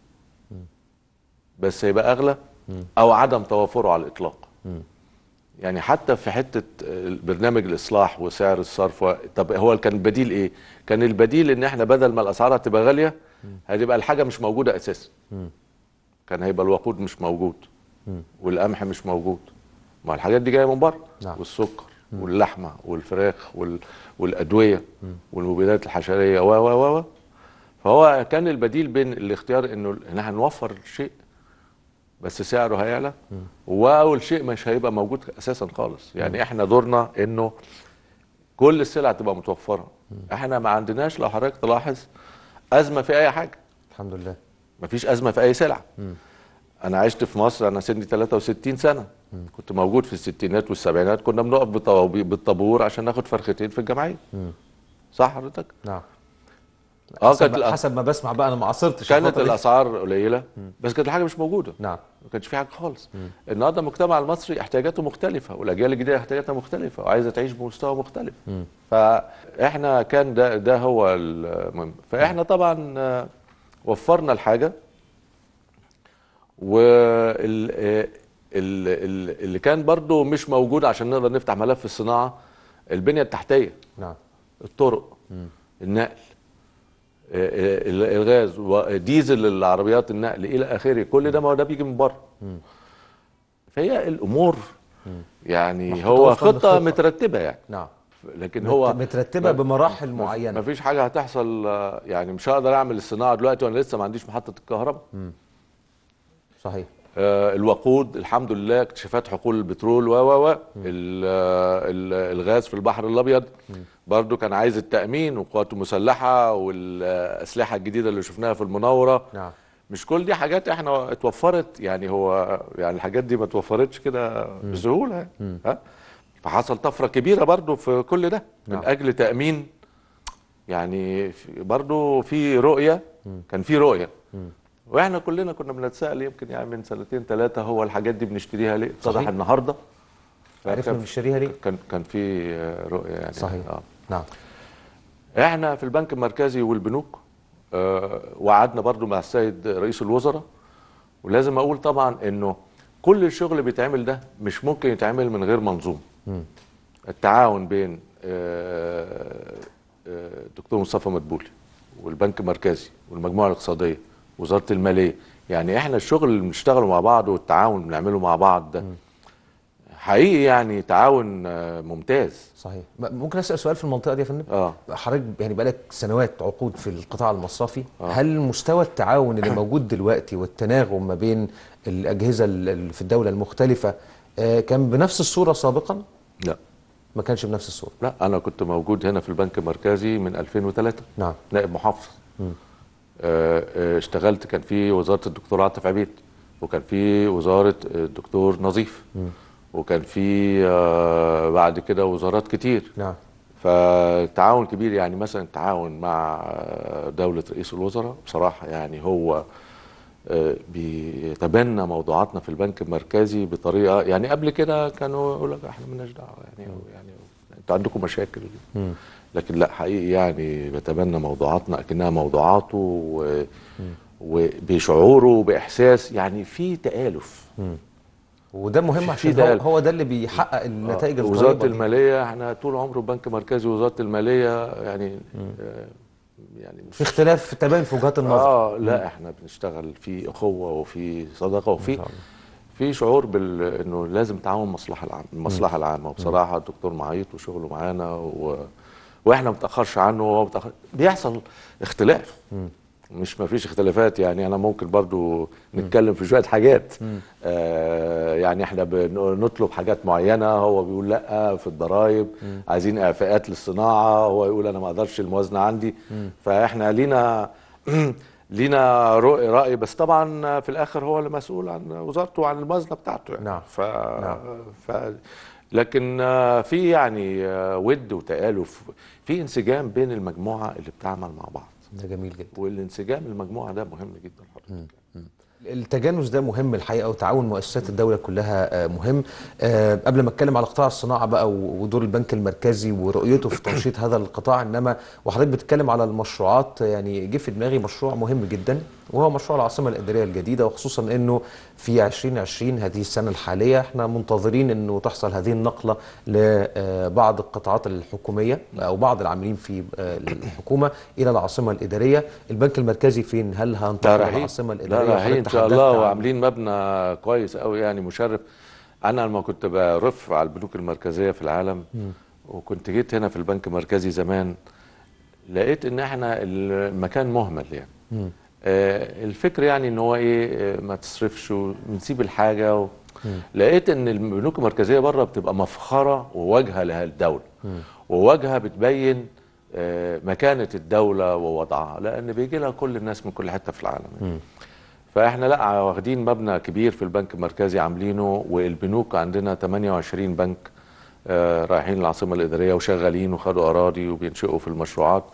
بس هيبقى اغلى او عدم توفره على الاطلاق يعني حتى في حته برنامج الاصلاح وسعر الصرف و... طب هو كان البديل ايه كان البديل ان احنا بدل ما الاسعار هتبقى غاليه هتبقى الحاجه مش موجوده اساسا كان هيبقى الوقود مش موجود والقمح مش موجود ما الحاجات دي جايه من بره نعم. والسكر واللحمه والفراخ وال... والادويه والمبيدات الحشريه و و و فهو كان البديل بين الاختيار انه ان احنا نوفر شيء بس سعره هيعلى واول شيء مش هيبقى موجود اساسا خالص يعني احنا دورنا انه كل السلع تبقى متوفره احنا ما عندناش لو حضرتك تلاحظ ازمه في اي حاجه الحمد لله مفيش ازمه في اي سلعه انا عشت في مصر انا سني 63 سنه كنت موجود في الستينات والسبعينات كنا بنقف بالطوابي- بالطابور عشان ناخد فرختين في الجمعيه صح حضرتك نعم اه حسب, كانت الأ- حسب ما بسمع بقى انا ما عاصرتش كانت الفترة دي. الاسعار قليله بس كانت الحاجه مش موجوده نعم ما كانش في حاجه خالص النهارده المجتمع المصري احتياجاته مختلفه والاجيال الجديده احتياجاتها مختلفه وعايزه تعيش بمستوى مختلف فاحنا كان ده ده هو المهم فاحنا طبعا آه، وفرنا الحاجه وال آه، ال- ال- اللي كان برضو مش موجود عشان نقدر نفتح ملف الصناعه البنيه التحتيه نعم الطرق النقل آه، آه، الغاز وديزل العربيات النقل الى اخره كل ده ما هو ده بيجي من بره فهي الامور يعني محطوطة هو وفقاً خطه للخطة. مترتبه يعني نعم لكن هو مترتبه ما- بمراحل ما معينه فيش حاجه هتحصل آه، يعني مش هقدر اعمل الصناعه دلوقتي وانا لسه ما عنديش محطه الكهرباء صحيح آه، الوقود الحمد لله اكتشافات حقول البترول و و و ال- آه، ال- الغاز في البحر الابيض برضو كان عايز التامين والقوات المسلحه والاسلحه الجديده اللي شفناها في المناوره نعم مش كل دي حاجات احنا اتوفرت يعني هو يعني الحاجات دي ما اتوفرتش كده بسهوله يعني. ها فحصل طفره كبيره برضو في كل ده من نعم. اجل تامين يعني في- برضو في رؤيه كان في رؤيه واحنا كلنا كنا بنتساءل يمكن يعني من سنتين ثلاثه هو الحاجات دي بنشتريها ليه؟ اتضح صحيح. النهارده عرفنا فكان- بنشتريها ليه كان كان في آه، رؤيه يعني صحيح آه. نعم احنا في البنك المركزي والبنوك آه، وعدنا برضو مع السيد رئيس الوزراء ولازم اقول طبعا انه كل الشغل اللي بيتعمل ده مش ممكن يتعمل من غير منظوم التعاون بين آه، آه، الدكتور مصطفى مدبولي والبنك المركزي والمجموعه الاقتصاديه وزاره الماليه يعني احنا الشغل اللي بنشتغله مع بعض والتعاون اللي بنعمله مع بعض ده حقيقي يعني تعاون آه، ممتاز صحيح م- ممكن اسال سؤال في المنطقه دي يا فندم اه حضرتك يعني بقالك سنوات عقود في القطاع المصرفي هل مستوى التعاون اللي موجود دلوقتي والتناغم ما بين الاجهزه ال- ال- في الدوله المختلفه آه، كان بنفس الصوره سابقا لا ما كانش بنفس الصوره لا انا كنت موجود هنا في البنك المركزي من 2003 نعم نائب محافظ آه، آه، اشتغلت كان في وزاره الدكتور عاطف عبيد وكان في وزاره الدكتور نظيف وكان في آه، بعد كده وزارات كتير نعم فتعاون كبير يعني مثلا التعاون مع آه، دولة رئيس الوزراء بصراحة يعني هو آه، بيتبنى موضوعاتنا في البنك المركزي بطريقة يعني قبل كده كانوا يقول لك احنا مالناش دعوة يعني يعني انتوا عندكم مشاكل لكن لا حقيقي يعني بيتبنى موضوعاتنا اكنها موضوعاته و وبشعوره وباحساس يعني في تآلف وده مهم في عشان ده هو, هو ده اللي بيحقق النتائج آه، القريبه وزاره دي. الماليه احنا طول عمره بنك مركزي وزاره الماليه يعني آه يعني في اختلاف تباين في وجهات النظر اه لا احنا بنشتغل في اخوه وفي صداقه وفي شاء الله. في شعور بال انه لازم تعاون المصلحه العامه المصلحه العامه وبصراحه الدكتور معيط وشغله معانا و... واحنا ما بنتاخرش عنه وهو متأخر... بيحصل اختلاف مش ما فيش اختلافات يعني انا ممكن برضو نتكلم في شويه حاجات آه يعني احنا بنطلب حاجات معينه هو بيقول لا في الضرايب عايزين اعفاءات للصناعه هو يقول انا ما اقدرش الموازنه عندي فاحنا لينا لينا رؤي راي بس طبعا في الاخر هو اللي مسؤول عن وزارته وعن الموازنه بتاعته يعني نعم. ف... نعم. ف... لكن آه، في يعني آه، ود وتآلف في انسجام بين المجموعه اللي بتعمل مع بعض ده جميل جدا والانسجام المجموعه ده مهم جدا حضرتك التجانس ده مهم الحقيقه وتعاون مؤسسات الدوله كلها آه، مهم آه، قبل ما اتكلم على قطاع الصناعه بقى و- ودور البنك المركزي ورؤيته في تنشيط هذا القطاع انما وحضرتك بتتكلم على المشروعات يعني جه في دماغي مشروع مهم جدا وهو مشروع العاصمه الاداريه الجديده وخصوصا انه في 2020 هذه السنه الحاليه احنا منتظرين انه تحصل هذه النقله لبعض القطاعات الحكوميه او بعض العاملين في آه، الحكومه الى العاصمه الاداريه البنك المركزي فين هل لا هنتقل رايحين العاصمه لا الاداريه رايحين ان وحضرتك شاء تحدثت الله عن- وعاملين مبنى كويس قوي يعني مشرف انا لما كنت برف على البنوك المركزيه في العالم وكنت جيت هنا في البنك المركزي زمان لقيت ان احنا المكان مهمل يعني آه الفكر يعني ان هو ايه آه، ما تصرفش ونسيب الحاجه و... لقيت ان البنوك المركزيه بره بتبقى مفخره وواجهه للدوله وواجهه بتبين آه، مكانه الدوله ووضعها لان بيجي لها كل الناس من كل حته في العالم يعني. فاحنا لا واخدين مبنى كبير في البنك المركزي عاملينه والبنوك عندنا 28 بنك آه، رايحين العاصمه الاداريه وشغالين وخدوا اراضي وبينشئوا في المشروعات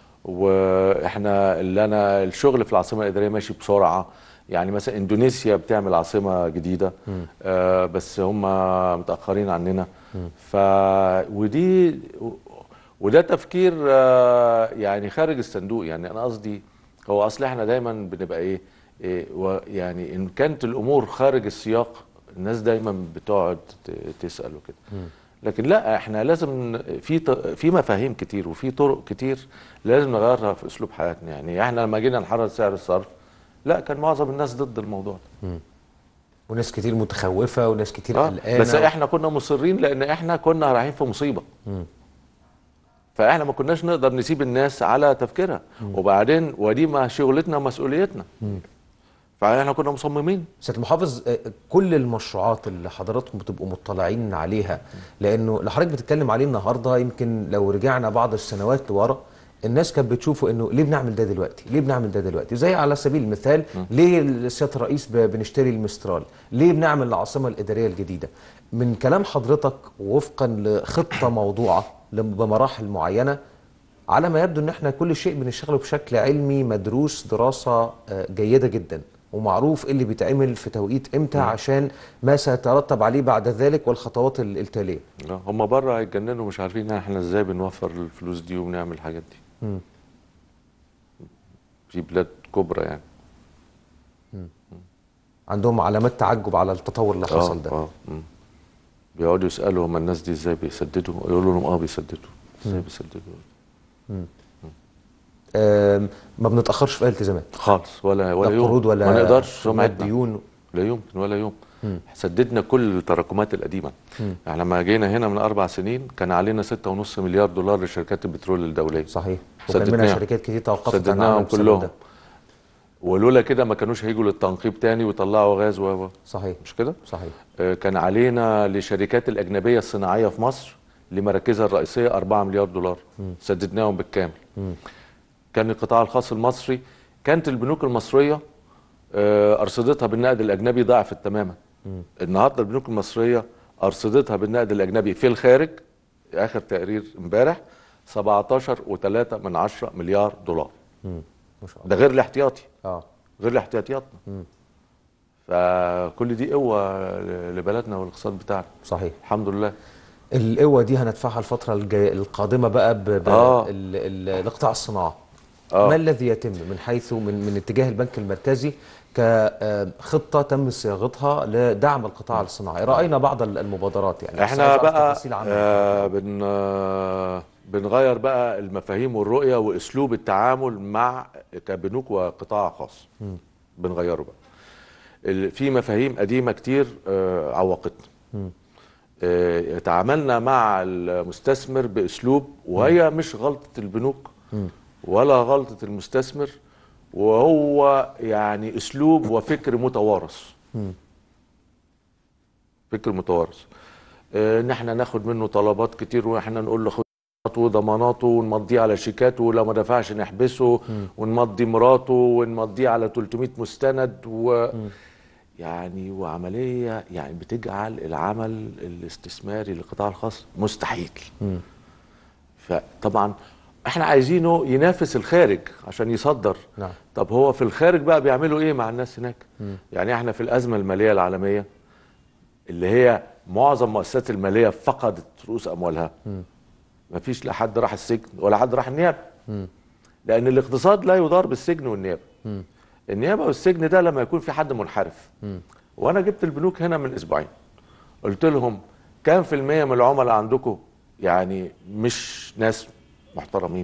واحنا اللي انا الشغل في العاصمه الاداريه ماشي بسرعه يعني مثلا اندونيسيا بتعمل عاصمه جديده آه بس هم متاخرين عننا ف ودي وده تفكير آه يعني خارج الصندوق يعني انا قصدي هو اصل احنا دايما بنبقى ايه, إيه و- يعني ان كانت الامور خارج السياق الناس دايما بتقعد ت- تسال وكده لكن لا احنا لازم في ط- في مفاهيم كتير وفي طرق كتير لازم نغيرها في اسلوب حياتنا يعني احنا لما جينا نحرر سعر الصرف لا كان معظم الناس ضد الموضوع ده وناس كتير متخوفه وناس كتير آه قلقانه بس احنا كنا مصرين لان احنا كنا رايحين في مصيبه فاحنا ما كناش نقدر نسيب الناس على تفكيرها وبعدين ودي ما شغلتنا ومسؤوليتنا فاحنا كنا مصممين سياده المحافظ آه، كل المشروعات اللي حضراتكم بتبقوا مطلعين عليها لانه اللي حضرتك بتتكلم عليه النهارده يمكن لو رجعنا بعض السنوات لورا الناس كانت بتشوفه انه ليه بنعمل ده دلوقتي؟ ليه بنعمل ده دلوقتي؟ زي على سبيل المثال ليه سياده الرئيس ب- بنشتري المسترال؟ ليه بنعمل العاصمه الاداريه الجديده؟ من كلام حضرتك وفقا لخطه موضوعه لم- بمراحل معينه على ما يبدو ان احنا كل شيء بنشتغله بشكل علمي مدروس دراسه آه، جيده جدا ومعروف ايه اللي بيتعمل في توقيت امتى عشان ما سيترتب عليه بعد ذلك والخطوات ال- التاليه لا، هم بره هيتجننوا مش عارفين احنا ازاي بنوفر الفلوس دي وبنعمل الحاجات دي في بلاد كبرى يعني عندهم علامات تعجب على التطور اللي حصل ده اه مم. بيقعدوا يسالوا هم الناس دي ازاي بيسددوا يقولوا لهم اه بيسددوا ازاي بيسددوا آم، ما بنتاخرش في اي التزامات خالص ولا ولا لا يوم قروض ولا ما نقدرش خدمات سمعتنا ديون لا يمكن ولا يوم سددنا كل التراكمات القديمه يعني لما جينا هنا من اربع سنين كان علينا 6.5 مليار دولار لشركات البترول الدوليه صحيح وكان منها سددناهم. شركات كتير توقفت عن سددناهم العمل بسبب كلهم ده. ولولا كده ما كانوش هيجوا للتنقيب تاني ويطلعوا غاز و و- صحيح مش كده؟ صحيح آه، كان علينا لشركات الأجنبية الصناعية في مصر لمراكزها الرئيسية 4 مليار دولار سددناهم بالكامل كان القطاع الخاص المصري كانت البنوك المصرية آه، أرصدتها بالنقد الأجنبي ضعفت تماما النهاردة البنوك المصرية أرصدتها بالنقد الأجنبي في الخارج آخر تقرير امبارح 17.3 من 10 مليار دولار ما شاء الله ده غير الاحتياطي اه غير الاحتياطياتنا فكل دي قوة لبلدنا والاقتصاد بتاعنا صحيح الحمد لله القوة دي هندفعها الفترة الجاية القادمة بقى ب... ب... آه. ال... ال... الاقطاع الصناعة آه. ما الذي يتم من حيث من من اتجاه البنك المركزي كخطة تم صياغتها لدعم القطاع الصناعي رأينا بعض المبادرات يعني بس احنا عايز أعرف بقى تفاصيل عنها. آه بن آه بنغير بقى المفاهيم والرؤية واسلوب التعامل مع كبنوك وقطاع خاص بنغيره بقى ال- في مفاهيم قديمة كتير آه عوقتنا آه تعاملنا مع المستثمر باسلوب وهي مش غلطة البنوك ولا غلطة المستثمر وهو يعني اسلوب وفكر متوارث فكر متوارث آه، ان احنا ناخد منه طلبات كتير واحنا نقول له خد وضماناته ونمضيه على شيكات ولو ما دفعش نحبسه ونمضي مراته ونمضيه على 300 مستند و يعني وعمليه يعني بتجعل العمل الاستثماري للقطاع الخاص مستحيل فطبعا احنا عايزينه ينافس الخارج عشان يصدر نعم. طب هو في الخارج بقى بيعملوا ايه مع الناس هناك يعني احنا في الازمه الماليه العالميه اللي هي معظم المؤسسات الماليه فقدت رؤوس اموالها ما فيش لا حد راح السجن ولا حد راح النيابه لان الاقتصاد لا يدار بالسجن والنيابه النيابه والسجن ده لما يكون في حد منحرف وانا جبت البنوك هنا من اسبوعين قلت لهم كام في المية من العملاء عندكم يعني مش ناس محترمين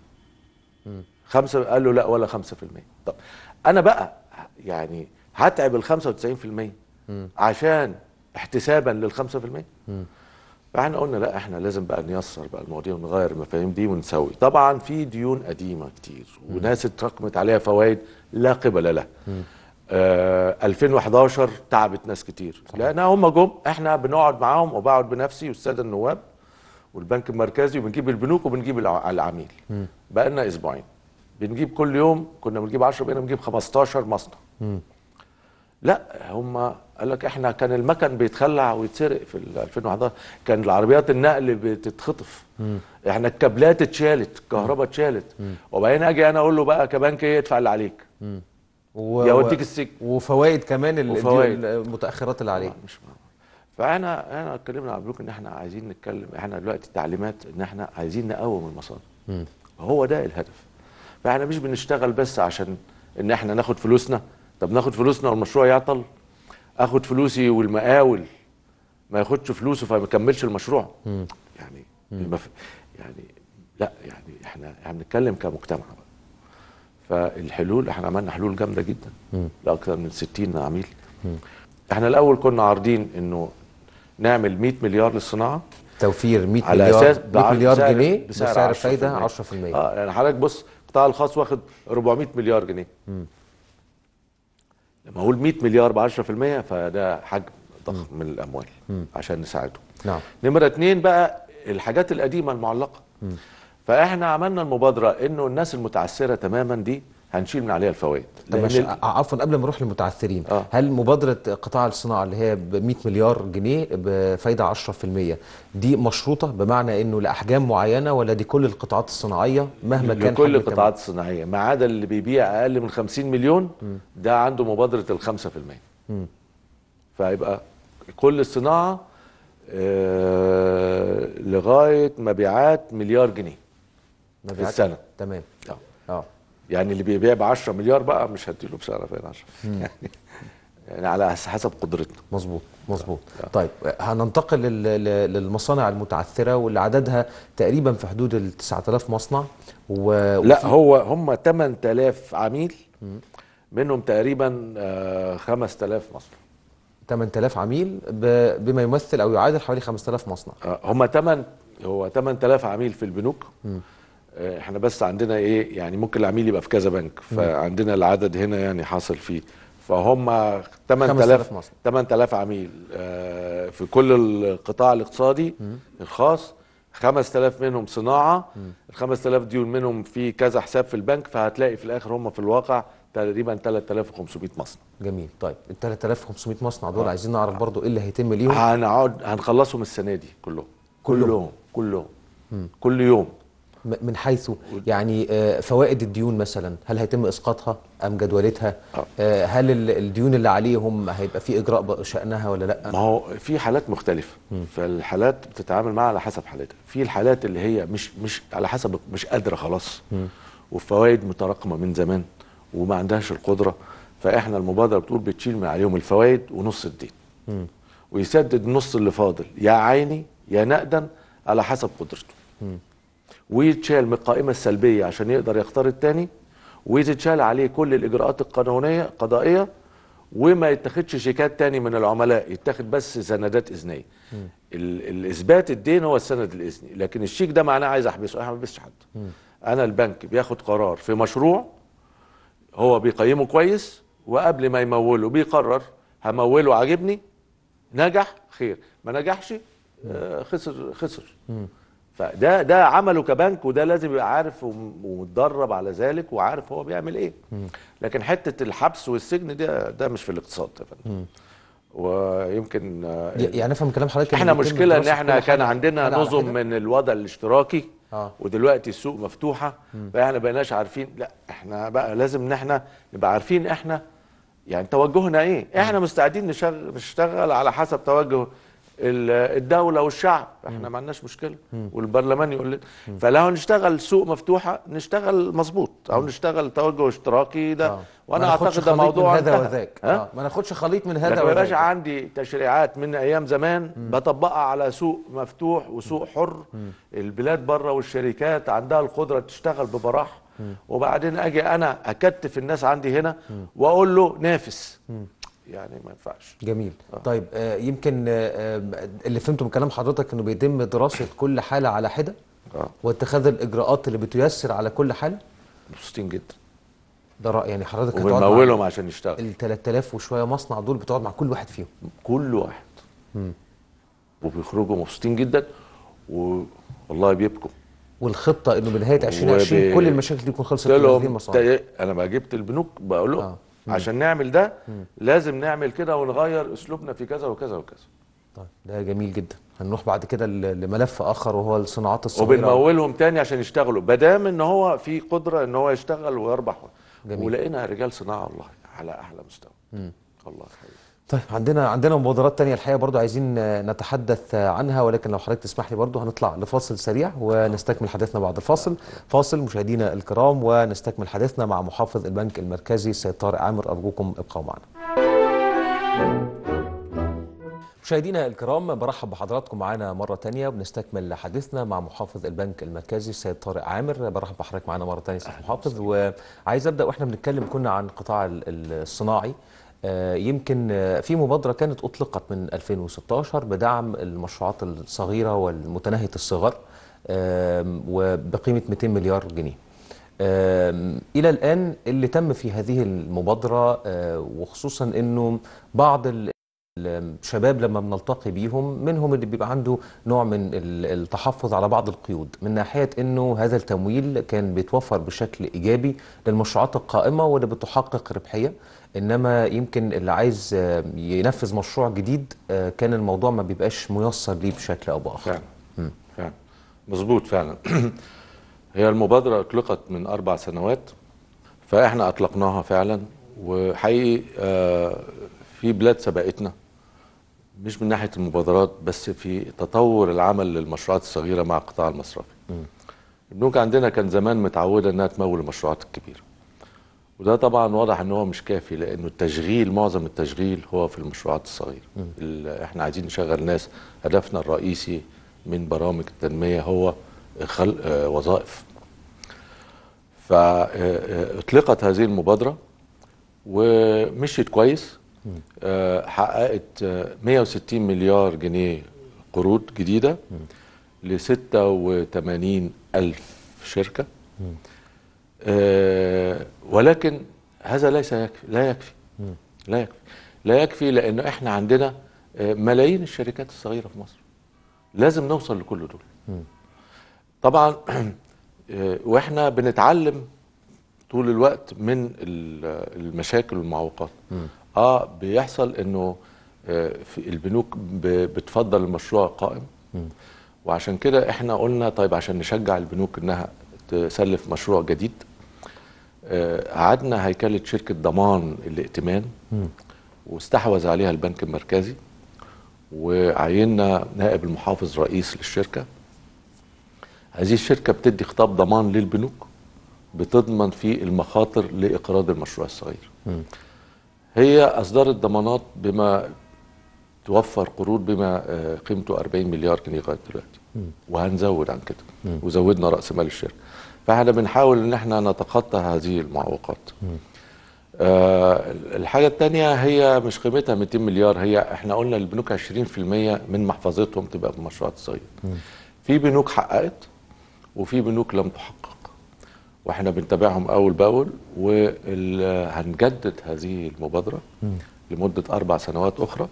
خمسة قالوا لا ولا خمسة في المية طب أنا بقى يعني هتعب الخمسة وتسعين في المية عشان احتسابا للخمسة في المية فاحنا قلنا لا احنا لازم بقى نيسر بقى المواضيع ونغير المفاهيم دي ونسوي طبعا في ديون قديمة كتير وناس اتراكمت عليها فوائد لا قبل لها آه 2011 تعبت ناس كتير لان هم جم احنا بنقعد معاهم وبقعد بنفسي والساده النواب والبنك المركزي وبنجيب البنوك وبنجيب الع- العميل بقى لنا اسبوعين بنجيب كل يوم كنا بنجيب 10 بقينا بنجيب 15 مصنع لا هم قال لك احنا كان المكن بيتخلع ويتسرق في ال 2011 كان العربيات النقل بتتخطف احنا الكابلات اتشالت الكهرباء اتشالت وبعدين اجي انا اقول له بقى كبنك ايه ادفع اللي عليك و... يوديك السجن. وفوائد كمان ال- وفوائد. المتاخرات اللي عليك طبعاً مش معقول. فاحنا انا اتكلمنا مع البنوك ان احنا عايزين نتكلم احنا دلوقتي التعليمات ان احنا عايزين نقوم المصانع هو ده الهدف فاحنا مش بنشتغل بس عشان ان احنا ناخد فلوسنا طب ناخد فلوسنا والمشروع يعطل اخد فلوسي والمقاول ما ياخدش فلوسه فما يكملش المشروع يعني المف... يعني لا يعني احنا احنا بنتكلم كمجتمع بقى فالحلول احنا عملنا حلول جامده جدا لاكثر من 60 عميل احنا الاول كنا عارضين انه نعمل 100 مليار للصناعه توفير 100 على مليار اساس 100 مليار بسعر- جنيه بسعر بسعر 10%. فايده 10% اه يعني حضرتك بص القطاع الخاص واخد 400 مليار جنيه لما اقول 100 مليار ب 10% فده حجم ضخم من الاموال عشان نساعده نعم نمرة اتنين بقى الحاجات القديمة المعلقة فاحنا عملنا المبادرة انه الناس المتعثرة تماما دي هنشيل من عليها الفوائد طب لأن ماشي ال- ع- عفوا قبل ما نروح للمتعثرين آه. هل مبادره قطاع الصناعه اللي هي ب 100 مليار جنيه بفايده 10% دي مشروطه بمعنى انه لاحجام معينه ولا دي كل القطاعات الصناعيه مهما كان لكل حجم القطاعات الصناعية ما عدا اللي بيبيع اقل من 50 مليون ده عنده مبادرة ال 5% فيبقى كل الصناعة آه لغاية مبيعات مليار جنيه كمان في السنة تمام آه. اه يعني اللي بيبيع ب 10 مليار بقى مش هديله بسعر فين 10 يعني, يعني على حسب قدرتنا مظبوط مظبوط آه. طيب هننتقل لل- لل- للمصانع المتعثره واللي عددها تقريبا في حدود ال 9000 مصنع و... لا وفي- هو هم 8000 عميل منهم تقريبا آه 5000 مصنع 8000 عميل ب... بما يمثل او يعادل حوالي 5000 مصنع آه هم 8 هو 8000 عميل في البنوك آه احنا بس عندنا ايه يعني ممكن العميل يبقى في كذا بنك فعندنا العدد هنا يعني حاصل فيه فهم 5000 8000 مصنع. 8000 عميل آه في كل القطاع الاقتصادي الخاص 5000 منهم صناعه ال 5000 دي منهم في كذا حساب في البنك فهتلاقي في الاخر هم في الواقع تقريبا 3500 مصنع جميل طيب ال 3500 مصنع دول عايزين نعرف برضو ايه اللي هيتم ليهم هنقعد هنخلصهم السنه دي كلهم كلهم. كلهم كلهم كل يوم م- من حيث يعني آه، فوائد الديون مثلا هل هيتم اسقاطها ام جدولتها آه. آه، هل ال- الديون اللي عليهم هيبقى في اجراء بشانها ولا لا ما هو في حالات مختلفه فالحالات بتتعامل معاها على حسب حالتها في الحالات اللي هي مش مش على حسب مش قادره خلاص والفوائد متراكمه من زمان وما عندهاش القدره فاحنا المبادره بتقول بتشيل من عليهم الفوائد ونص الدين ويسدد النص اللي فاضل يا عيني يا نقدا على حسب قدرته ويتشال من القائمه السلبيه عشان يقدر يختار التاني ويتشال عليه كل الاجراءات القانونيه قضائيه وما يتاخدش شيكات تاني من العملاء يتاخد بس سندات اذنيه ال- الاثبات الدين هو السند الاذني لكن الشيك ده معناه عايز احبسه انا ما بحبسش حد انا البنك بياخد قرار في مشروع هو بيقيمه كويس وقبل ما يموله بيقرر هموله عاجبني نجح خير ما نجحش آه، خسر خسر فده ده عمله كبنك وده لازم يبقى عارف وم- ومتدرب على ذلك وعارف هو بيعمل ايه لكن حته الحبس والسجن ده ده مش في الاقتصاد يا فندم ويمكن آه، ي- يعني افهم كلام حضرتك إن احنا بيتم مشكله ان دراسة احنا كل كان حاجة- عندنا حاجة على نظم حدة؟ من الوضع الاشتراكي آه. ودلوقتي السوق مفتوحه فاحنا بقيناش عارفين لا احنا بقى لازم ان احنا نبقى عارفين احنا يعني توجهنا ايه احنا مستعدين نشغل نشتغل على حسب توجه ال- الدوله والشعب احنا ما عندناش مشكله والبرلمان يقول لنا فلو نشتغل سوق مفتوحه نشتغل مظبوط او نشتغل توجه اشتراكي ده آه. وانا ما ناخدش اعتقد ده خليط موضوع من هذا انتهى. وذاك ها؟ آه. ما ناخدش خليط من هذا لكن ما يبقاش وذاك عندي تشريعات من ايام زمان بطبقها على سوق مفتوح وسوق حر البلاد بره والشركات عندها القدره تشتغل ببراح وبعدين اجي انا اكتف الناس عندي هنا واقول له نافس يعني ما ينفعش جميل طيب آه يمكن آه آه، اللي فهمته من كلام حضرتك انه بيتم دراسه كل حاله على حده اه واتخاذ الاجراءات اللي بتيسر على كل حاله مبسوطين جدا ده رأي يعني حضرتك هتقعد وبنمولهم مع عشان يشتغل ال 3000 وشويه مصنع دول بتقعد مع كل واحد فيهم كل واحد وبيخرجوا مبسوطين جدا والله بيبكوا والخطه انه بنهايه 2020 وب- كل المشاكل دي تكون خلصت قلت في هذه لهم المصانع تا- انا بقى جبت البنوك بقول لهم آه. عشان نعمل ده لازم نعمل كده ونغير اسلوبنا في كذا وكذا وكذا طيب ده جميل جدا هنروح بعد كده ل- لملف اخر وهو الصناعات الصغيره وبنمولهم تاني عشان يشتغلوا بدام ان هو في قدره ان هو يشتغل ويربح جميل. ولقينا رجال صناعه والله على احلى مستوى الله حقيقي طيب عندنا عندنا مبادرات تانية الحقيقة برضو عايزين آه، نتحدث آه، عنها ولكن لو حضرتك تسمح لي برضو هنطلع لفاصل سريع ونستكمل حديثنا بعد الفاصل فاصل مشاهدينا الكرام ونستكمل حديثنا مع محافظ البنك المركزي السيد طارق عامر أرجوكم ابقوا معنا مشاهدينا الكرام برحب بحضراتكم معانا مرة تانية وبنستكمل حديثنا مع محافظ البنك المركزي السيد طارق عامر برحب بحضرتك معانا مرة تانية سيد محافظ وعايز أبدأ وإحنا بنتكلم كنا عن القطاع ال- الصناعي آه، يمكن آه، في مبادرة كانت أطلقت من 2016 بدعم المشروعات الصغيرة والمتناهية الصغر آم، وبقيمة 200 مليار جنيه آم، إلى الآن اللي تم في هذه المبادرة آه، وخصوصا أنه بعض ال- الشباب لما بنلتقي بيهم منهم اللي بيبقى عنده نوع من ال- التحفظ على بعض القيود من ناحية انه هذا التمويل كان بيتوفر بشكل ايجابي للمشروعات القائمة واللي بتحقق ربحية انما يمكن اللي عايز آه، ينفذ مشروع جديد آه، كان الموضوع ما بيبقاش ميسر ليه بشكل او باخر فعلا فعلا مظبوط فعلا هي المبادرة أطلقت من أربع سنوات فإحنا أطلقناها فعلا وحقيقي آه، في بلاد سبقتنا مش من ناحية المبادرات بس في تطور العمل للمشروعات الصغيرة مع القطاع المصرفي البنوك عندنا كان زمان متعودة إنها تمول المشروعات الكبيرة وده طبعا واضح ان هو مش كافي لانه التشغيل معظم التشغيل هو في المشروعات الصغيره ال- احنا عايزين نشغل ناس هدفنا الرئيسي من برامج التنميه هو خلق آه، وظائف فاطلقت هذه المبادره ومشيت كويس آه، حققت آه، 160 مليار جنيه قروض جديده ل 86 ألف شركة آه، ولكن هذا ليس يكفي لا يكفي لا يكفي لا يكفي لأن احنا عندنا آه، ملايين الشركات الصغيرة في مصر لازم نوصل لكل دول طبعا آه، واحنا بنتعلم طول الوقت من ال- المشاكل والمعوقات اه بيحصل انه آه، في البنوك ب- بتفضل المشروع قائم وعشان كده احنا قلنا طيب عشان نشجع البنوك انها تسلف مشروع جديد آه، قعدنا هيكله شركه ضمان الائتمان واستحوذ عليها البنك المركزي وعيننا نائب المحافظ رئيس للشركه هذه الشركه بتدي خطاب ضمان للبنوك بتضمن فيه المخاطر لاقراض المشروع الصغير هي اصدرت ضمانات بما توفر قروض بما آه، قيمته 40 مليار جنيه لغايه دلوقتي وهنزود عن كده وزودنا راس مال الشركه فاحنا بنحاول ان احنا نتخطى هذه المعوقات آه الحاجه الثانيه هي مش قيمتها 200 مليار هي احنا قلنا البنوك 20% من محفظتهم تبقى في المشروعات الصغيره في بنوك حققت وفي بنوك لم تحقق واحنا بنتابعهم اول باول وهنجدد هذه المبادره لمده اربع سنوات اخرى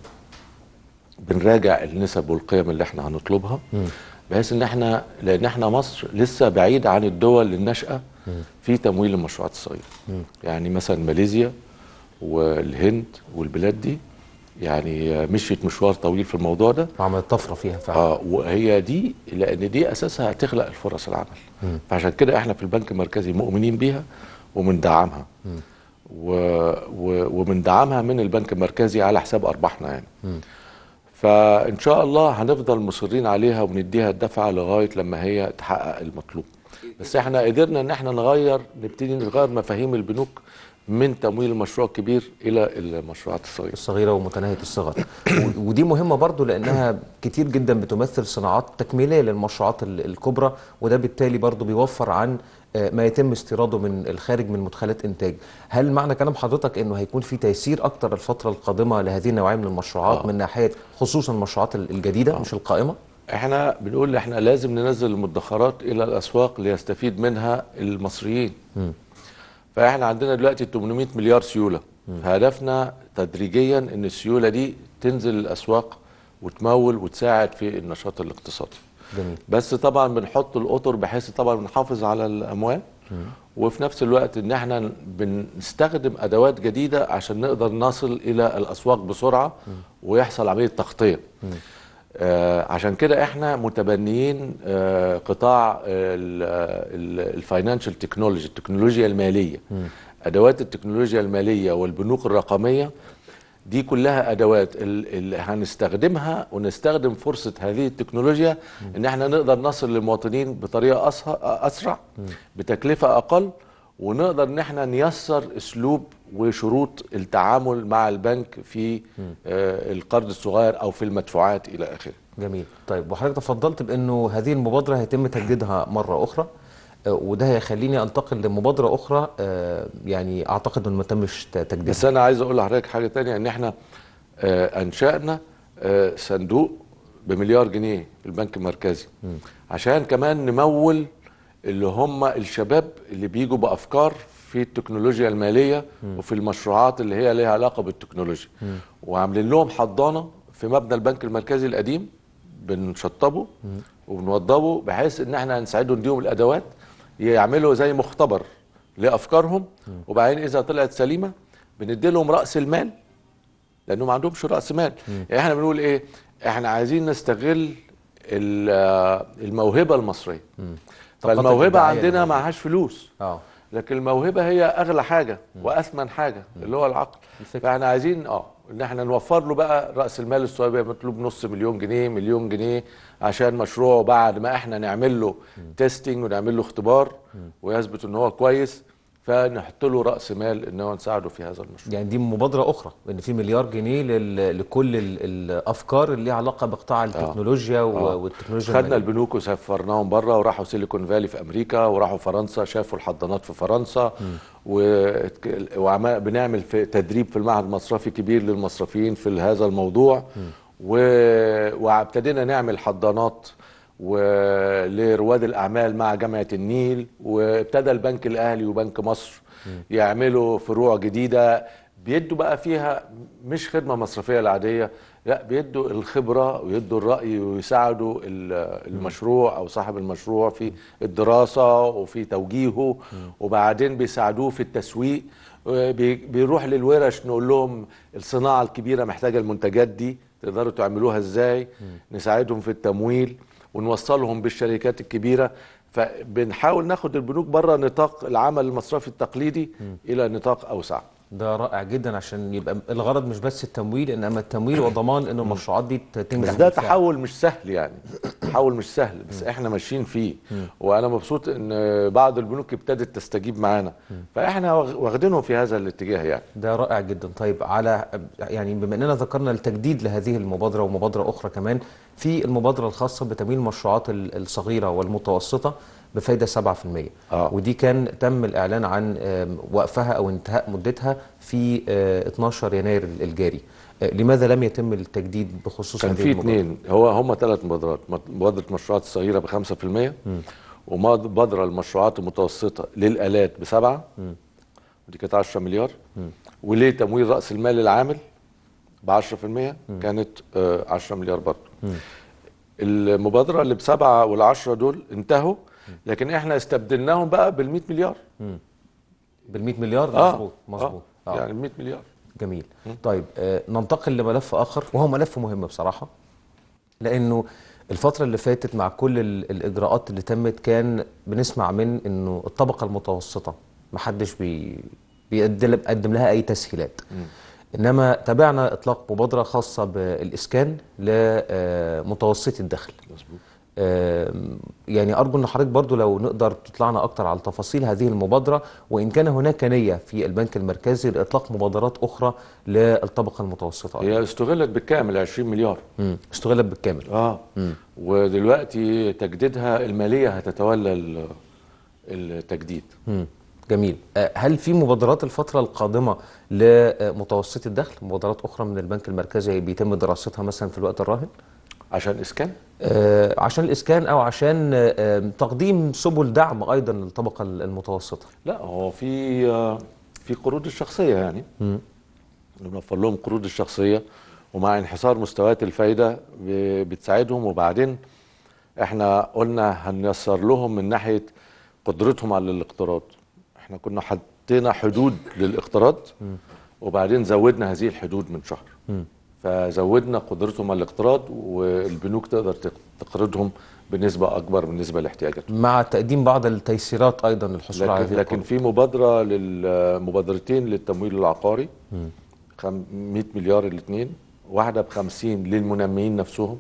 بنراجع النسب والقيم اللي احنا هنطلبها بحيث ان احنا لان احنا مصر لسه بعيد عن الدول الناشئه في تمويل المشروعات الصغيره يعني مثلا ماليزيا والهند والبلاد دي يعني مشيت مشوار طويل في الموضوع ده وعملت طفره فيها فعلا اه وهي دي لان دي اساسها هتخلق الفرص العمل فعشان كده احنا في البنك المركزي مؤمنين بيها وبندعمها و... و... وبندعمها من البنك المركزي على حساب ارباحنا يعني فان شاء الله هنفضل مصرين عليها ونديها الدفعه لغايه لما هي تحقق المطلوب بس احنا قدرنا ان احنا نغير نبتدي نغير مفاهيم البنوك من تمويل المشروع الكبير الى المشروعات الصغيره الصغيرة ومتناهية الصغر و- ودي مهمة برضو لأنها كتير جدا بتمثل صناعات تكميلية للمشروعات ال- الكبرى وده بالتالي برضو بيوفر عن آه، ما يتم استيراده من الخارج من مدخلات إنتاج هل معنى كلام حضرتك أنه هيكون في تيسير أكتر الفترة القادمة لهذه النوعية من المشروعات آه. من ناحية خصوصا المشروعات ال- الجديدة مش القائمة؟ احنا بنقول احنا لازم ننزل المدخرات الى الاسواق ليستفيد منها المصريين فاحنا عندنا دلوقتي 800 مليار سيوله هدفنا تدريجيا ان السيوله دي تنزل الاسواق وتمول وتساعد في النشاط الاقتصادي جميل بس طبعا بنحط الاطر بحيث طبعا بنحافظ على الاموال وفي نفس الوقت ان احنا بنستخدم ادوات جديده عشان نقدر نصل الى الاسواق بسرعه ويحصل عمليه تغطيه آه عشان كده احنا متبنيين آه قطاع الفاينانشال تكنولوجي التكنولوجيا الماليه ادوات التكنولوجيا الماليه والبنوك الرقميه دي كلها ادوات ال- اللي هنستخدمها ونستخدم فرصه هذه التكنولوجيا ان احنا نقدر نصل للمواطنين بطريقه أسه- اسرع بتكلفه اقل ونقدر ان احنا نيسر اسلوب وشروط التعامل مع البنك في آه القرض الصغير او في المدفوعات الى اخره جميل طيب وحضرتك تفضلت بانه هذه المبادره هيتم تجديدها مره اخرى آه، وده هيخليني انتقل لمبادره اخرى آه، يعني اعتقد انه ما تمش ت- تجديدها بس انا عايز اقول لحضرتك حاجه تانية ان احنا آه انشانا آه صندوق بمليار جنيه في البنك المركزي عشان كمان نمول اللي هم الشباب اللي بيجوا بافكار في التكنولوجيا الماليه وفي المشروعات اللي هي ليها علاقه بالتكنولوجيا وعاملين لهم حضانه في مبنى البنك المركزي القديم بنشطبه وبنوضبه بحيث ان احنا هنساعدهم نديهم الادوات يعملوا زي مختبر لافكارهم وبعدين اذا طلعت سليمه بندي لهم راس المال لانهم ما عندهمش راس مال يعني احنا بنقول ايه احنا عايزين نستغل ال- آه، الموهبه المصريه طاقات فالموهبه الإبداعية عندنا الموجودة. معهاش فلوس اه لكن الموهبه هي اغلى حاجه واثمن حاجه اللي هو العقل الفكر. فاحنا عايزين اه ان احنا نوفر له بقى راس المال الصغير بيبقى مطلوب نص مليون جنيه مليون جنيه عشان مشروعه بعد ما احنا نعمل له تيستنج ونعمل له اختبار ويثبت ان هو كويس فنحط له راس مال ان هو نساعده في هذا المشروع يعني دي مبادره اخرى ان في مليار جنيه لل... لكل ال... الافكار اللي ليها علاقه بقطاع التكنولوجيا و... آه. والتكنولوجيا خدنا المالية. البنوك وسافرناهم بره وراحوا سيليكون فالي في امريكا وراحوا فرنسا شافوا الحضانات في فرنسا وبنعمل في تدريب في المعهد المصرفي كبير للمصرفيين في هذا الموضوع و... وابتدينا نعمل حضانات ولرواد الاعمال مع جامعه النيل وابتدى البنك الاهلي وبنك مصر يعملوا فروع جديده بيدوا بقى فيها مش خدمه مصرفيه العاديه لا بيدوا الخبره ويدوا الراي ويساعدوا ال- المشروع او صاحب المشروع في الدراسه وفي توجيهه وبعدين بيساعدوه في التسويق بي- بيروح للورش نقول لهم الصناعه الكبيره محتاجه المنتجات دي تقدروا تعملوها ازاي نساعدهم في التمويل ونوصلهم بالشركات الكبيره فبنحاول ناخد البنوك بره نطاق العمل المصرفي التقليدي الى نطاق اوسع ده رائع جدا عشان يبقى الغرض مش بس التمويل انما التمويل وضمان ان المشروعات دي ت- تنجح بس ده بالفعل. تحول مش سهل يعني تحول مش سهل بس احنا ماشيين فيه وانا مبسوط ان بعض البنوك ابتدت تستجيب معانا فاحنا واخ- واخدينهم في هذا الاتجاه يعني ده رائع جدا طيب على يعني بما اننا ذكرنا التجديد لهذه المبادره ومبادره اخرى كمان في المبادره الخاصه بتمويل المشروعات ال- الصغيره والمتوسطه بفايده 7% آه. ودي كان تم الاعلان عن آم، وقفها او انتهاء مدتها في آه، 12 يناير الجاري آه، لماذا لم يتم التجديد بخصوص كان هذه في المبادرة؟ اثنين هو هم ثلاث مبادرات مبادره مشروعات الصغيره ب 5% ومبادره المشروعات المتوسطه للالات بسبعه ودي كانت 10 مليار وليه تمويل راس المال العامل ب 10% كانت آه، 10 مليار برضه المبادره اللي بسبعه والعشره دول انتهوا لكن احنا استبدلناهم بقى بال 100 مليار بال 100 مليار اه مظبوط مظبوط آه. آه. يعني 100 مليار جميل طيب آه ننتقل لملف اخر وهو ملف مهم بصراحه لانه الفتره اللي فاتت مع كل ال- الاجراءات اللي تمت كان بنسمع من انه الطبقه المتوسطه محدش بي بيقدم بيقدم لها اي تسهيلات انما تابعنا اطلاق مبادره خاصه بالاسكان لمتوسطي الدخل مظبوط آم، يعني أرجو أن حضرتك برضو لو نقدر تطلعنا أكتر على تفاصيل هذه المبادرة وإن كان هناك نية في البنك المركزي لإطلاق مبادرات أخرى للطبقة المتوسطة أيضاً. هي استغلت بالكامل 20 مليار مم. اشتغلت بالكامل اه ودلوقتي تجديدها الماليه هتتولى ال- التجديد مم. جميل آه، هل في مبادرات الفترة القادمة لمتوسطي الدخل مبادرات أخرى من البنك المركزي بيتم دراستها مثلا في الوقت الراهن عشان اسكان آه، عشان الإسكان أو عشان آه، آه، تقديم سبل دعم أيضا للطبقة المتوسطة لا هو في آه، في قروض الشخصيه يعني بنوفر لهم قروض الشخصيه ومع انحسار مستويات الفايده ب- بتساعدهم وبعدين احنا قلنا هنيسر لهم من ناحيه قدرتهم على الاقتراض احنا كنا حطينا حدود للاقتراض وبعدين زودنا هذه الحدود من شهر فزودنا قدرتهم على الاقتراض والبنوك تقدر تق- تقرضهم بنسبه اكبر بالنسبه لاحتياجاتهم مع تقديم بعض التيسيرات أيضا للحصول على لكن, هذه لكن القروض. في مبادره للمبادرتين للتمويل العقاري خم 100 مليار الاثنين واحده ب 50 للمنميين نفسهم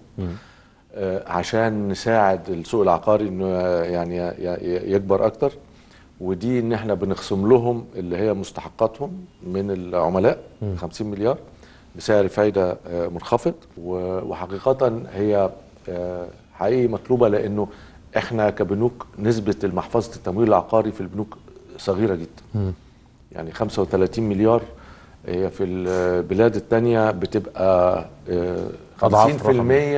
آه عشان نساعد السوق العقاري انه يعني ي- ي- يكبر اكتر ودي ان احنا بنخصم لهم اللي هي مستحقاتهم من العملاء 50 مليار بسعر فايده آه، منخفض و- وحقيقه هي آه، حقيقي مطلوبه لانه احنا كبنوك نسبه المحفظه التمويل العقاري في البنوك صغيره جدا يعني 35 مليار هي في البلاد التانية بتبقى آه، أضعاف 50%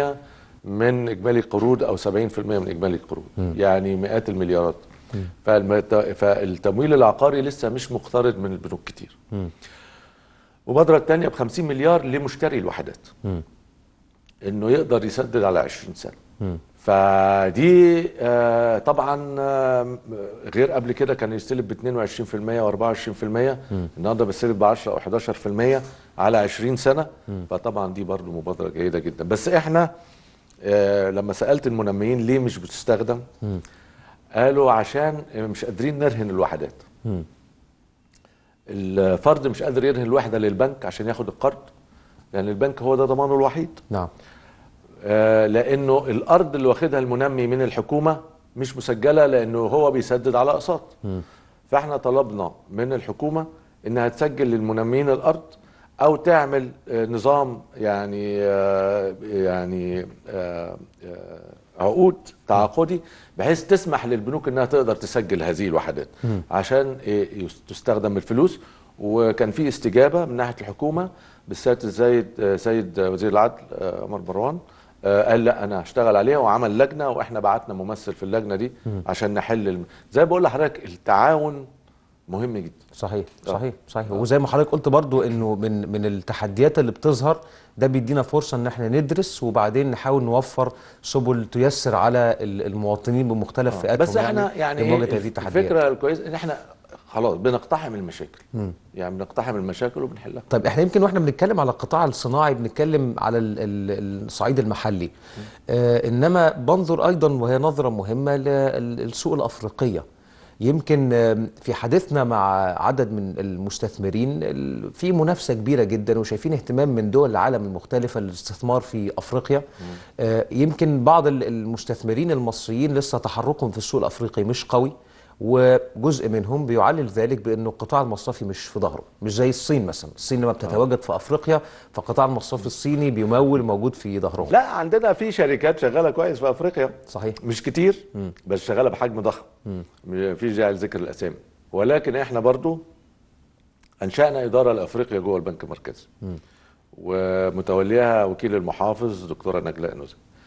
من إجمالي القروض أو 70% من إجمالي القروض يعني مئات المليارات فالمت- فالتمويل العقاري لسه مش مقترض من البنوك كتير المبادرة الثانية ب 50 مليار لمشتري الوحدات انه يقدر يسدد على 20 سنه فدي آه، طبعا آه، غير قبل كده كان يستلف ب 22% و24% النهارده بيستلف ب 10 او 11% على 20 سنه فطبعا دي برضو مبادره جيده جدا بس احنا آه، لما سالت المنميين ليه مش بتستخدم قالوا عشان مش قادرين نرهن الوحدات الفرد مش قادر يرهن الوحده للبنك عشان ياخد القرض لان البنك هو ده ضمانه الوحيد نعم آه، لانه الارض اللي واخدها المنمي من الحكومه مش مسجله لانه هو بيسدد على اقساط فاحنا طلبنا من الحكومه انها تسجل للمنميين الارض او تعمل آه، نظام يعني آه، يعني آه، آه، عقود تعاقدي بحيث تسمح للبنوك انها تقدر تسجل هذه الوحدات عشان إيه، يس- تستخدم الفلوس وكان في استجابه من ناحيه الحكومه بالسيد الزايد آه، سيد وزير العدل آه، عمر مروان آه، قال لا انا هشتغل عليها وعمل لجنه واحنا بعتنا ممثل في اللجنه دي عشان نحل الم... زي ما بقول لحضرتك التعاون مهم جدا صحيح آه. صحيح صحيح وزي ما حضرتك قلت برضو انه من من التحديات اللي بتظهر ده بيدينا فرصه ان احنا ندرس وبعدين نحاول نوفر سبل تيسر على ال- المواطنين بمختلف فئاتهم بس احنا يعني لمواجهه إيه هذه التحديات الفكره الكويسه ان احنا خلاص بنقتحم المشاكل يعني بنقتحم المشاكل وبنحلها طيب احنا يمكن واحنا بنتكلم على القطاع الصناعي بنتكلم على ال- ال- الصعيد المحلي آه انما بنظر ايضا وهي نظره مهمه للسوق الافريقيه يمكن آم، في حديثنا مع عدد من المستثمرين ال- في منافسه كبيره جدا وشايفين اهتمام من دول العالم المختلفه للاستثمار في افريقيا آه، يمكن بعض ال- المستثمرين المصريين لسه تحركهم في السوق الافريقي مش قوي وجزء منهم بيعلل ذلك بانه القطاع المصرفي مش في ظهره مش زي الصين مثلا الصين لما بتتواجد في افريقيا فالقطاع المصرفي الصيني بيمول موجود في ظهرهم لا عندنا في شركات شغاله كويس في افريقيا صحيح مش كتير بس شغاله بحجم ضخم في داعي لذكر الاسامي ولكن احنا برضو انشانا اداره لافريقيا جوه البنك المركزي ومتوليها وكيل المحافظ دكتوره نجلاء نزل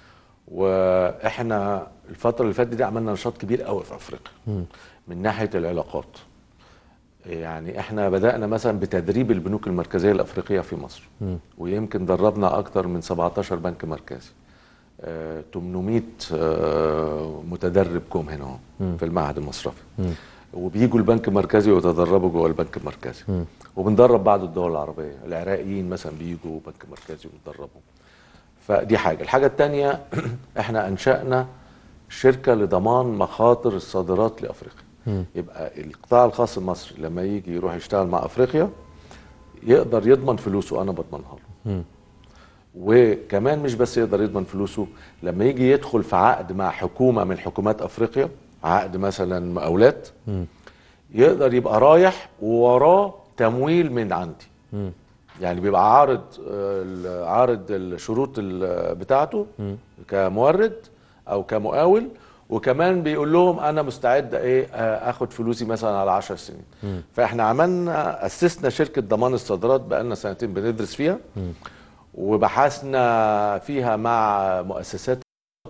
واحنا الفتره اللي فاتت دي عملنا نشاط كبير قوي في افريقيا من ناحيه العلاقات يعني احنا بدانا مثلا بتدريب البنوك المركزيه الافريقيه في مصر ويمكن دربنا اكتر من 17 بنك مركزي آه، 800 آه، متدرب كوم هنا اهو في المعهد المصرفي وبيجوا البنك المركزي ويتدربوا جوه البنك المركزي وبندرب بعض الدول العربيه العراقيين مثلا بيجوا بنك مركزي ويتدربوا فدي حاجه الحاجه الثانيه احنا انشانا شركه لضمان مخاطر الصادرات لافريقيا يبقى القطاع الخاص المصري لما يجي يروح يشتغل مع افريقيا يقدر يضمن فلوسه انا بضمنها له وكمان مش بس يقدر يضمن فلوسه لما يجي يدخل في عقد مع حكومه من حكومات افريقيا عقد مثلا مقاولات يقدر يبقى رايح ووراه تمويل من عندي يعني بيبقى عارض آه، ال- عارض الشروط ال- بتاعته كمورد او كمقاول وكمان بيقول لهم انا مستعد ايه آه، اخد فلوسي مثلا على 10 سنين فاحنا عملنا اسسنا شركه ضمان الصادرات بقالنا سنتين بندرس فيها وبحثنا فيها مع مؤسسات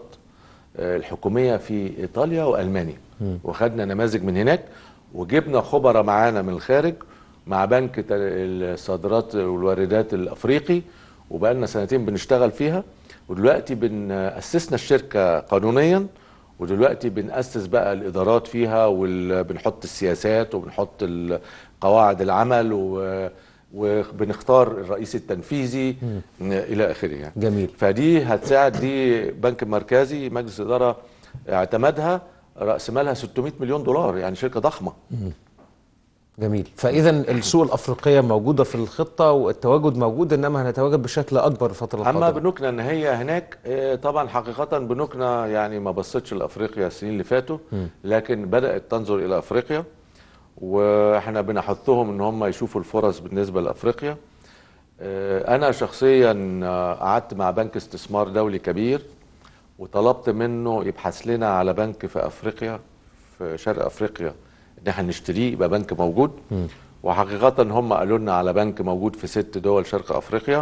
الحكوميه في ايطاليا والمانيا وخدنا نماذج من هناك وجبنا خبراء معانا من الخارج مع بنك تل- الصادرات والواردات الافريقي وبقالنا سنتين بنشتغل فيها ودلوقتي بنأسسنا الشركه قانونيا ودلوقتي بنأسس بقى الادارات فيها وبنحط السياسات وبنحط ال- قواعد العمل و وبنختار الرئيس التنفيذي الى اخره يعني جميل فدي هتساعد دي بنك مركزي مجلس اداره اعتمدها راس مالها 600 مليون دولار يعني شركه ضخمه جميل فاذا السوق الافريقيه موجوده في الخطه والتواجد موجود انما هنتواجد بشكل اكبر الفتره اما القادمه بنوكنا ان هي هناك آه، طبعا حقيقه بنوكنا يعني ما بصتش لافريقيا السنين اللي فاتوا لكن بدات تنظر الى افريقيا واحنا بنحثهم ان هم يشوفوا الفرص بالنسبه لافريقيا آه، انا شخصيا آه، قعدت مع بنك استثمار دولي كبير وطلبت منه يبحث لنا على بنك في افريقيا في شرق افريقيا ان احنا نشتريه يبقى بنك موجود وحقيقه هم قالوا لنا على بنك موجود في ست دول شرق افريقيا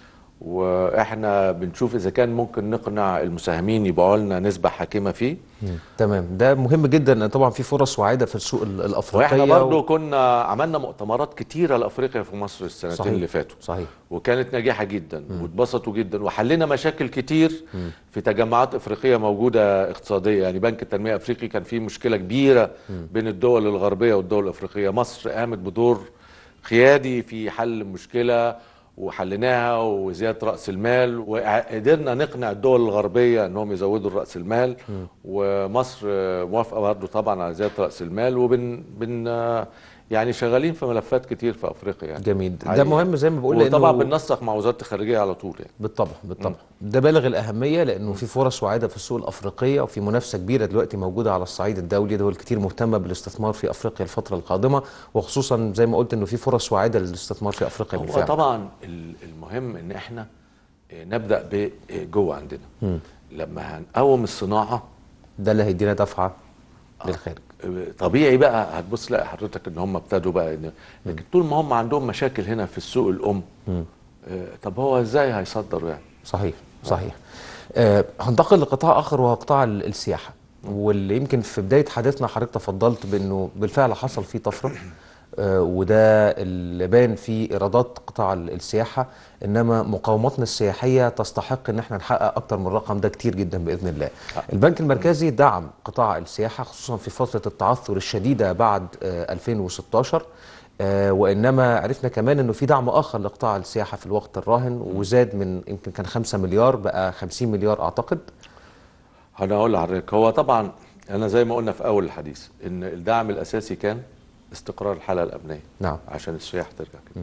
واحنا بنشوف اذا كان ممكن نقنع المساهمين يبيعوا لنا نسبه حاكمه فيه تمام ده مهم جدا لان طبعا في فرص واعده في السوق ال- الافريقيه واحنا برضو و- كنا عملنا مؤتمرات كتيره لافريقيا في مصر السنتين صحيح. اللي فاتوا صحيح وكانت ناجحه جدا واتبسطوا جدا وحلينا مشاكل كتير في تجمعات افريقيه موجوده اقتصاديه يعني بنك التنميه الافريقي كان فيه مشكله كبيره بين الدول الغربيه والدول الافريقيه مصر قامت بدور قيادي في حل المشكله وحليناها وزياده راس المال وقدرنا نقنع الدول الغربيه انهم يزودوا راس المال ومصر آه، موافقه برضه طبعا على زياده راس المال وبن بن آه، يعني شغالين في ملفات كتير في افريقيا يعني جميل ده حقيقي. مهم زي ما بقول وطبعا لانه بننسق مع وزاره الخارجيه على طول يعني بالطبع بالطبع ده بالغ الاهميه لانه في فرص واعده في السوق الافريقيه وفي منافسه كبيره دلوقتي موجوده على الصعيد الدولي دول كتير مهتمه بالاستثمار في افريقيا الفتره القادمه وخصوصا زي ما قلت انه في فرص واعده للاستثمار في افريقيا هو بالفعل طبعا ال- المهم ان احنا آه، نبدا بجوه عندنا لما هنقوم الصناعه ده اللي هيدينا دفعه للخارج آه، طبيعي بقى هتبص تلاقي حضرتك ان هم ابتدوا بقى إن لكن طول ما هم عندهم مشاكل هنا في السوق الام آه، طب هو ازاي هيصدروا يعني صحيح صحيح آه هنتقل لقطاع اخر وهو قطاع ال- السياحه واللي يمكن في بدايه حديثنا حضرتك تفضلت بانه بالفعل حصل فيه طفره آه وده اللي بان في ايرادات قطاع ال- السياحه انما مقاوماتنا السياحيه تستحق ان احنا نحقق اكتر من الرقم ده كتير جدا باذن الله. البنك المركزي دعم قطاع السياحه خصوصا في فتره التعثر الشديده بعد آه 2016 آه، وانما عرفنا كمان انه في دعم اخر لقطاع السياحه في الوقت الراهن وزاد من يمكن كان 5 مليار بقى 50 مليار اعتقد انا اقول لحضرتك هو طبعا انا زي ما قلنا في اول الحديث ان الدعم الاساسي كان استقرار الحاله الامنيه نعم عشان السياح ترجع كده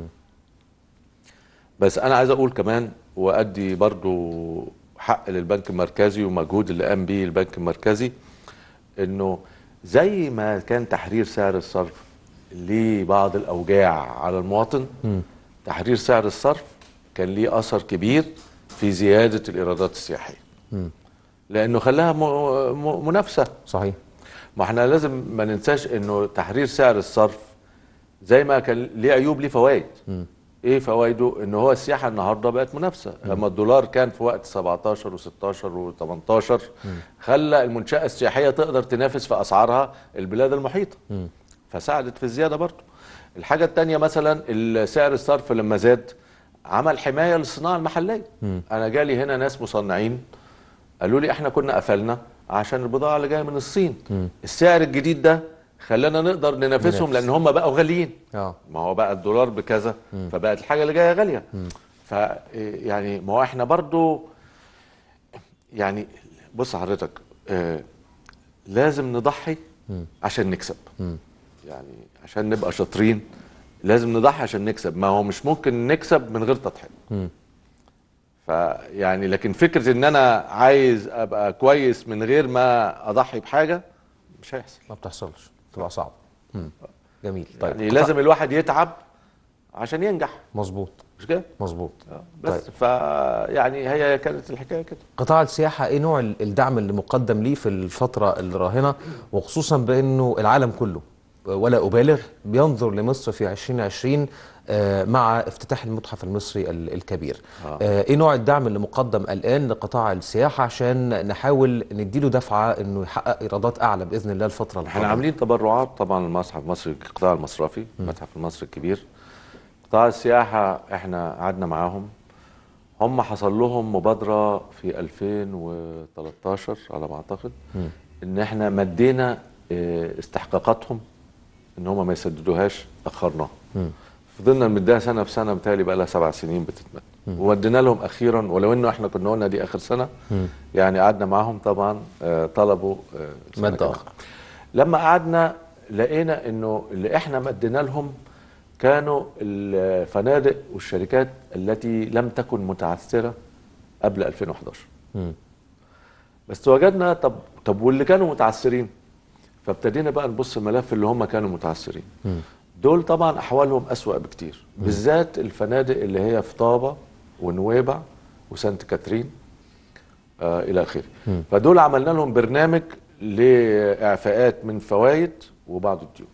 بس انا عايز اقول كمان وادي برضو حق للبنك المركزي ومجهود اللي قام بيه البنك المركزي انه زي ما كان تحرير سعر الصرف ليه بعض الاوجاع على المواطن تحرير سعر الصرف كان ليه اثر كبير في زياده الايرادات السياحيه لانه خلاها م- م- منافسه صحيح ما احنا لازم ما ننساش انه تحرير سعر الصرف زي ما كان ليه عيوب ليه فوائد ايه فوائده ان هو السياحه النهارده بقت منافسه لما الدولار كان في وقت 17 و16 و18 خلى المنشاه السياحيه تقدر تنافس في اسعارها البلاد المحيطه فساعدت في الزياده برضه الحاجه الثانيه مثلا سعر الصرف لما زاد عمل حمايه للصناعه المحليه انا جالي هنا ناس مصنعين قالوا لي احنا كنا قفلنا عشان البضاعه اللي جايه من الصين السعر الجديد ده خلانا نقدر ننافسهم ننافس. لان هم بقوا غاليين اه ما هو بقى الدولار بكذا فبقت الحاجه اللي جايه غاليه ف يعني ما هو احنا برضو يعني بص حضرتك آه لازم نضحي عشان نكسب يعني عشان نبقى شاطرين لازم نضحي عشان نكسب ما هو مش ممكن نكسب من غير تضحيه فيعني لكن فكره ان انا عايز ابقى كويس من غير ما اضحي بحاجه مش هيحصل ما بتحصلش تبقى صعب مم. جميل طيب يعني قطاع- لازم الواحد يتعب عشان ينجح مظبوط مش كده مظبوط بس طيب. ف يعني هي كانت الحكايه كده قطاع السياحة ايه نوع ال- الدعم اللي مقدم ليه في الفترة الراهنة وخصوصا بانه العالم كله ولا أبالغ بينظر لمصر في 2020 آه، مع افتتاح المتحف المصري ال- الكبير آه. آه، ايه نوع الدعم اللي مقدم الآن لقطاع السياحة عشان نحاول نديله دفعة انه يحقق ايرادات اعلى بإذن الله الفترة احنا القادمة عاملين تبرعات طبعا المتحف المصري القطاع المصرفي المتحف المصري الكبير قطاع السياحه احنا قعدنا معاهم هم حصل لهم مبادره في 2013 على ما اعتقد ان احنا مدينا اه، استحقاقاتهم ان هم ما يسددوهاش اخرناها فضلنا نمدها سنه في سنه بتهيألي بقى لها سبع سنين بتتمد وودينا لهم اخيرا ولو انه احنا كنا قلنا دي اخر سنه يعني قعدنا معاهم طبعا اه، طلبوا اه، سنة مد كمان. آخر. لما قعدنا لقينا انه اللي احنا مدينا لهم كانوا الفنادق والشركات التي لم تكن متعثره قبل 2011 مم. بس وجدنا طب طب واللي كانوا متعثرين فابتدينا بقى نبص الملف اللي هم كانوا متعثرين دول طبعا احوالهم اسوأ بكتير بالذات الفنادق اللي هي في طابه ونويبع وسانت كاترين آه الى اخره فدول عملنا لهم برنامج لاعفاءات من فوائد وبعض الديون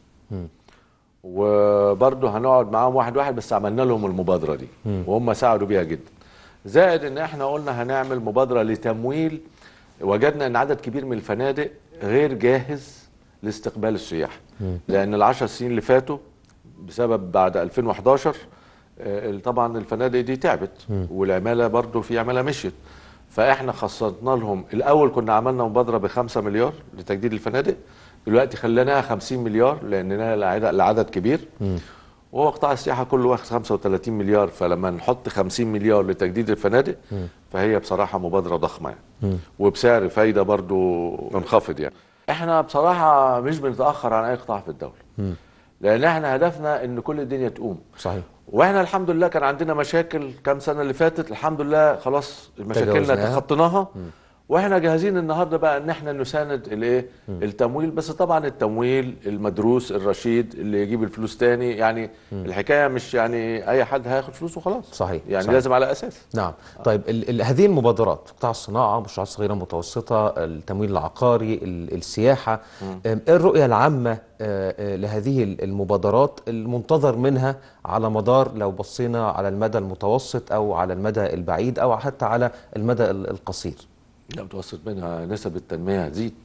وبرضه هنقعد معاهم واحد واحد بس عملنا لهم المبادره دي وهم ساعدوا بيها جدا زائد ان احنا قلنا هنعمل مبادره لتمويل وجدنا ان عدد كبير من الفنادق غير جاهز لاستقبال السياح لان العشر سنين اللي فاتوا بسبب بعد 2011 آه، طبعا الفنادق دي تعبت والعماله برضو في عماله مشيت فاحنا خصصنا لهم الاول كنا عملنا مبادره ب 5 مليار لتجديد الفنادق دلوقتي خليناها 50 مليار لاننا العدد العدد كبير وهو قطاع السياحه كله واخد 35 مليار فلما نحط 50 مليار لتجديد الفنادق فهي بصراحه مبادره ضخمه يعني وبسعر فايده برضو منخفض يعني احنا بصراحه مش بنتاخر عن اي قطاع في الدوله لان احنا هدفنا ان كل الدنيا تقوم صحيح واحنا الحمد لله كان عندنا مشاكل كام سنه اللي فاتت الحمد لله خلاص مشاكلنا تجاوزناها. تخطيناها واحنا جاهزين النهارده بقى ان احنا نساند الايه التمويل بس طبعا التمويل المدروس الرشيد اللي يجيب الفلوس تاني يعني الحكايه مش يعني اي حد هياخد فلوس وخلاص صحيح، يعني صحيح. لازم على اساس نعم طيب ال ال هذه المبادرات قطاع الصناعة مشروعات صغيرة متوسطة التمويل العقاري ال السياحة أم، ايه الرؤية العامة آه، آه، لهذه ال- المبادرات المنتظر منها على مدار لو بصينا على المدى المتوسط أو على المدى البعيد أو حتى على المدى ال- القصير لا متوسط منها نسب التنميه هتزيد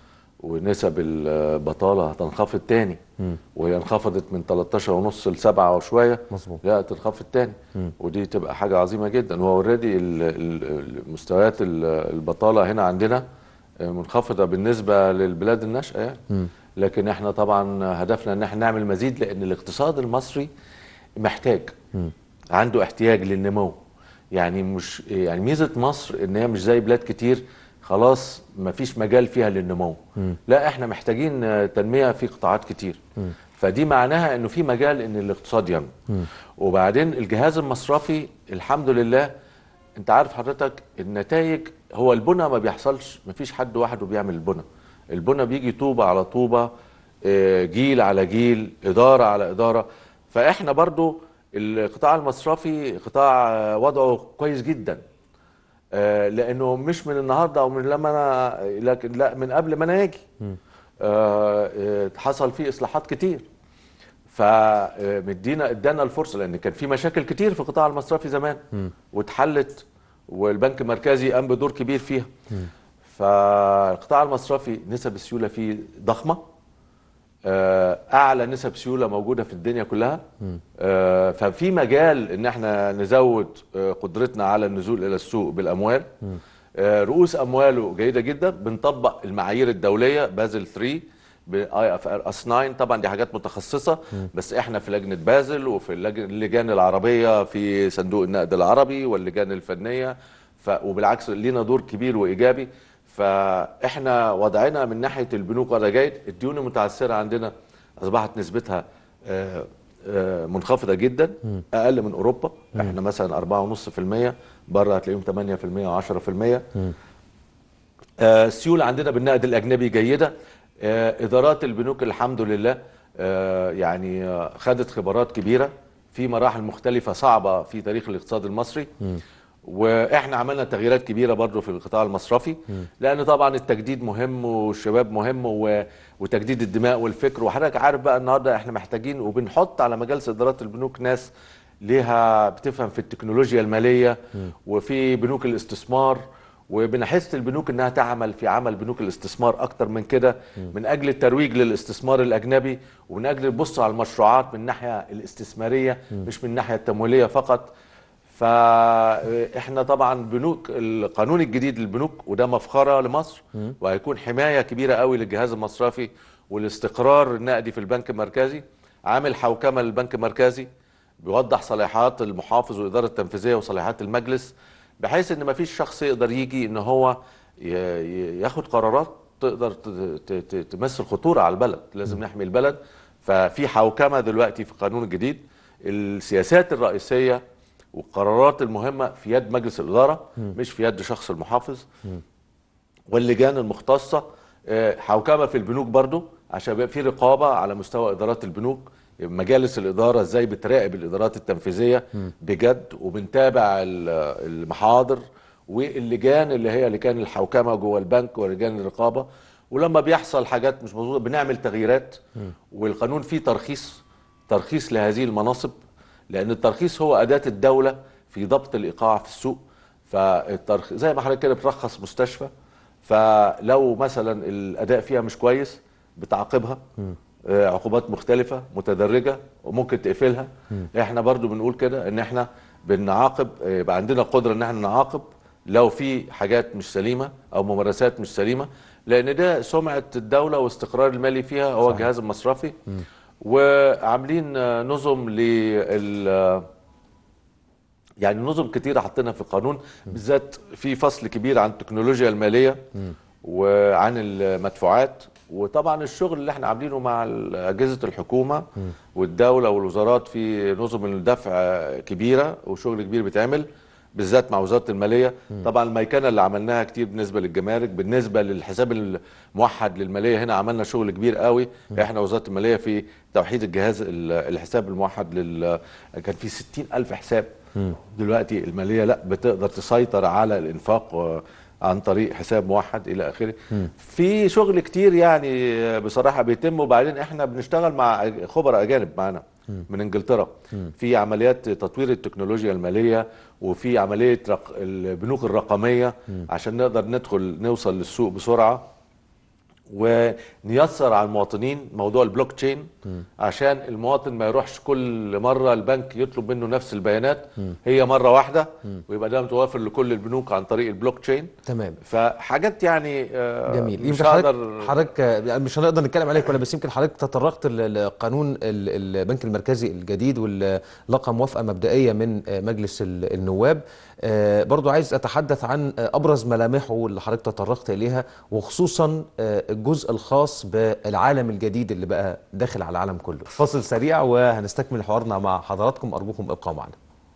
ونسب البطاله هتنخفض تاني وهي انخفضت من 13 ونص ل 7 وشويه مظبوط. لا تنخفض تاني ودي تبقى حاجه عظيمه جدا وهو اوريدي مستويات ال- البطاله هنا عندنا منخفضه بالنسبه للبلاد الناشئه يعني لكن احنا طبعا هدفنا ان احنا نعمل مزيد لان الاقتصاد المصري محتاج عنده احتياج للنمو يعني مش يعني ميزه مصر ان هي مش زي بلاد كتير خلاص ما فيش مجال فيها للنمو لا احنا محتاجين آه، تنميه في قطاعات كتير فدي معناها انه في مجال ان الاقتصاد ينمو وبعدين الجهاز المصرفي الحمد لله انت عارف حضرتك النتائج هو البنى ما بيحصلش ما فيش حد وحده بيعمل البنى البنى بيجي طوبه على طوبه آه، جيل على جيل اداره على اداره فاحنا برضو القطاع المصرفي قطاع آه، وضعه كويس جدا آه، لانه مش من النهارده او من لما انا لكن لا من قبل ما انا اجي آه، آه، حصل فيه اصلاحات كتير فمدينا ادانا الفرصه لان كان في مشاكل كتير في القطاع المصرفي زمان واتحلت والبنك المركزي قام بدور كبير فيها فالقطاع المصرفي نسب السيوله فيه ضخمه آه، اعلى نسب سيوله موجوده في الدنيا كلها آه، ففي مجال ان احنا نزود آه، قدرتنا على النزول الى السوق بالاموال آه، رؤوس امواله جيده جدا بنطبق المعايير الدوليه بازل 3 باي اف ار اس 9 طبعا دي حاجات متخصصه بس احنا في لجنه بازل وفي اللج- اللجان العربيه في صندوق النقد العربي واللجان الفنيه ف وبالعكس لينا دور كبير وايجابي فاحنا وضعنا من ناحيه البنوك وضع جيد الديون المتعثره عندنا اصبحت نسبتها آه، آه، منخفضه جدا اقل من اوروبا احنا مثلا 4.5% بره هتلاقيهم 8% و10% آه، السيوله عندنا بالنقد الاجنبي جيده آه، ادارات البنوك الحمد لله آه، يعني آه، خدت خبرات كبيره في مراحل مختلفه صعبه في تاريخ الاقتصاد المصري واحنا عملنا تغييرات كبيره برضو في القطاع المصرفي لان طبعا التجديد مهم والشباب مهم و... وتجديد الدماء والفكر وحضرتك عارف بقى النهارده احنا محتاجين وبنحط على مجالس ادارات البنوك ناس ليها بتفهم في التكنولوجيا الماليه وفي بنوك الاستثمار وبنحث البنوك انها تعمل في عمل بنوك الاستثمار اكتر من كده من اجل الترويج للاستثمار الاجنبي ومن اجل نبص على المشروعات من الناحيه الاستثماريه مش من الناحيه التمويليه فقط فاحنا طبعا بنوك القانون الجديد للبنوك وده مفخره لمصر وهيكون حمايه كبيره قوي للجهاز المصرفي والاستقرار النقدي في البنك المركزي عامل حوكمه للبنك المركزي بيوضح صلاحيات المحافظ والاداره التنفيذيه وصلاحيات المجلس بحيث ان مفيش شخص يقدر يجي ان هو ي- ي- ياخد قرارات تقدر ت- ت- ت- تمثل خطوره على البلد لازم نحمي البلد ففي حوكمه دلوقتي في القانون الجديد السياسات الرئيسيه والقرارات المهمه في يد مجلس الاداره مش في يد شخص المحافظ واللجان المختصه آه، حوكمه في البنوك برضو عشان يبقى في رقابه على مستوى ادارات البنوك مجالس الاداره ازاي بتراقب الادارات التنفيذيه بجد وبنتابع ال- المحاضر واللجان اللي هي لجان الحوكمه جوه البنك ولجان الرقابه ولما بيحصل حاجات مش مظبوطه بنعمل تغييرات والقانون فيه ترخيص ترخيص لهذه المناصب لان الترخيص هو اداه الدوله في ضبط الايقاع في السوق فالترخيص زي ما حضرتك كده بترخص مستشفى فلو مثلا الاداء فيها مش كويس بتعاقبها آه، عقوبات مختلفه متدرجه وممكن تقفلها احنا برضو بنقول كده ان احنا بنعاقب آه، يبقى عندنا قدره ان احنا نعاقب لو في حاجات مش سليمه او ممارسات مش سليمه لان ده سمعه الدوله واستقرار المالي فيها هو الجهاز المصرفي وعاملين آه، نظم لل آه، يعني نظم كتيرة حطينا في القانون بالذات في فصل كبير عن التكنولوجيا المالية وعن المدفوعات وطبعا الشغل اللي احنا عاملينه مع ال- أجهزة الحكومة والدولة والوزارات في نظم الدفع كبيرة وشغل كبير بيتعمل بالذات مع وزارة المالية طبعا الميكنة اللي عملناها كتير بالنسبة للجمارك بالنسبة للحساب الموحد للمالية هنا عملنا شغل كبير قوي احنا وزارة المالية في توحيد الجهاز ال- الحساب الموحد لل كان في 60 ألف حساب دلوقتي الماليه لا بتقدر تسيطر على الانفاق آه، عن طريق حساب موحد الى اخره في شغل كتير يعني آه، بصراحه بيتم وبعدين احنا بنشتغل مع خبراء اجانب معانا من انجلترا في عمليات تطوير التكنولوجيا الماليه وفي عمليه رق... البنوك الرقميه عشان نقدر ندخل نوصل للسوق بسرعه ونيسر على المواطنين موضوع البلوك تشين عشان المواطن ما يروحش كل مره البنك يطلب منه نفس البيانات هي مره واحده ويبقى ده متوافر لكل البنوك عن طريق البلوك تشين تمام فحاجات يعني آه، جميل مش يمكن هقدر حضرتك حضرتك آه، مش هنقدر نتكلم عليك ولا بس يمكن حضرتك تطرقت ل- لقانون ال- البنك المركزي الجديد واللي لقى موافقه مبدئيه من آه، مجلس ال- النواب آه، برضو عايز اتحدث عن آه، ابرز ملامحه اللي حضرتك تطرقت اليها وخصوصا آه، الجزء الخاص بالعالم الجديد اللي بقى داخل على العالم كله فاصل سريع وهنستكمل حوارنا مع حضراتكم ارجوكم ابقوا معنا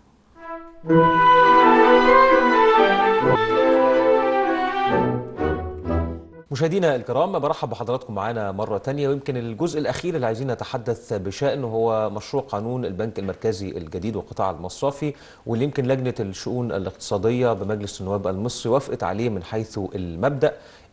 مشاهدينا الكرام برحب بحضراتكم معانا مرة تانية ويمكن الجزء الأخير اللي عايزين نتحدث بشأنه هو مشروع قانون البنك المركزي الجديد والقطاع المصرفي واللي يمكن لجنة الشؤون الاقتصادية بمجلس النواب المصري وافقت عليه من حيث المبدأ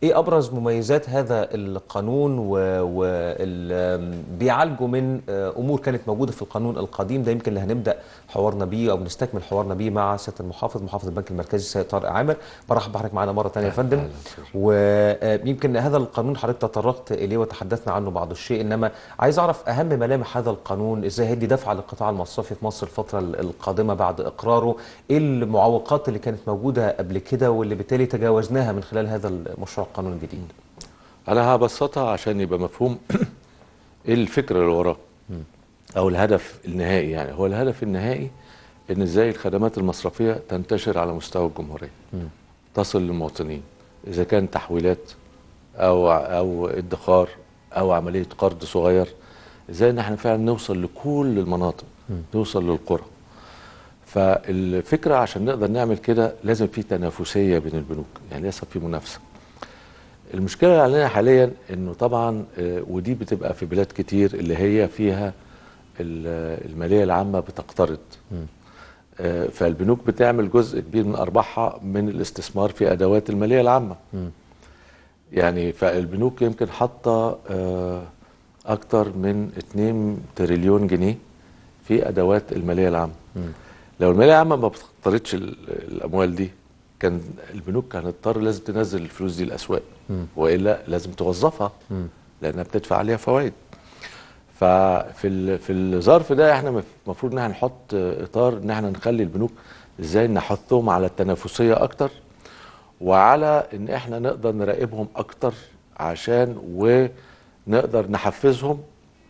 ايه ابرز مميزات هذا القانون وبيعالجوا من آه، امور كانت موجوده في القانون القديم ده يمكن اللي هنبدا حوارنا بيه او نستكمل حوارنا بيه مع سياده المحافظ محافظ البنك المركزي السيد طارق عامر برحب بحضرتك معانا مره ثانيه يا فندم أهلاً وسهلاً. ويمكن هذا القانون حضرتك تطرقت اليه وتحدثنا عنه بعض الشيء انما عايز اعرف اهم ملامح هذا القانون ازاي هيدي دفعه للقطاع المصرفي في مصر الفتره القادمه بعد اقراره ايه المعوقات اللي كانت موجوده قبل كده واللي بالتالي تجاوزناها من خلال هذا المشروع القانون الجديد انا هبسطها عشان يبقى مفهوم ايه الفكره اللي وراه او الهدف النهائي يعني هو الهدف النهائي ان ازاي الخدمات المصرفيه تنتشر على مستوى الجمهوريه تصل للمواطنين اذا كان تحويلات او او ادخار او عمليه قرض صغير ازاي ان احنا فعلا نوصل لكل المناطق نوصل للقرى فالفكره عشان نقدر نعمل كده لازم في تنافسيه بين البنوك يعني لازم في منافسه المشكله اللي علينا حاليا انه طبعا آه، ودي بتبقى في بلاد كتير اللي هي فيها ال- الماليه العامه بتقترض آه، فالبنوك بتعمل جزء كبير من ارباحها من الاستثمار في ادوات الماليه العامه يعني فالبنوك يمكن حاطه آه، اكتر من 2 تريليون جنيه في ادوات الماليه العامه لو الماليه العامه ما بتقترضش ال- الاموال دي كان البنوك كانت تضطر لازم تنزل الفلوس دي الاسواق والا لازم توظفها لانها بتدفع عليها فوائد ففي ال- في الظرف ده احنا المفروض ان احنا نحط اطار ان احنا نخلي البنوك ازاي نحثهم على التنافسيه اكتر وعلى ان احنا نقدر نراقبهم اكتر عشان ونقدر نحفزهم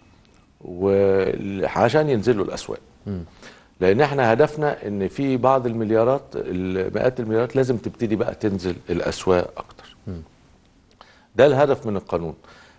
وعشان ينزلوا الاسواق لان احنا هدفنا ان في بعض المليارات مئات المليارات لازم تبتدي بقى تنزل الاسواق اكتر ده الهدف من القانون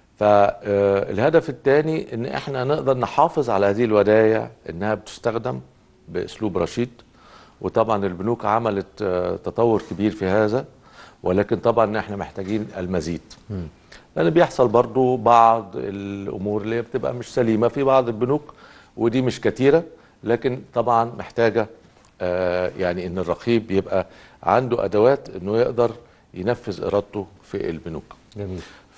فالهدف الثاني ان احنا نقدر نحافظ على هذه الودائع انها بتستخدم باسلوب رشيد وطبعا البنوك عملت آه، تطور كبير في هذا ولكن طبعا احنا محتاجين المزيد لان بيحصل برضو بعض الامور اللي بتبقى مش سليمه في بعض البنوك ودي مش كتيره لكن طبعا محتاجه آه، يعني ان الرقيب يبقى عنده ادوات انه يقدر ينفذ ارادته في البنوك جميل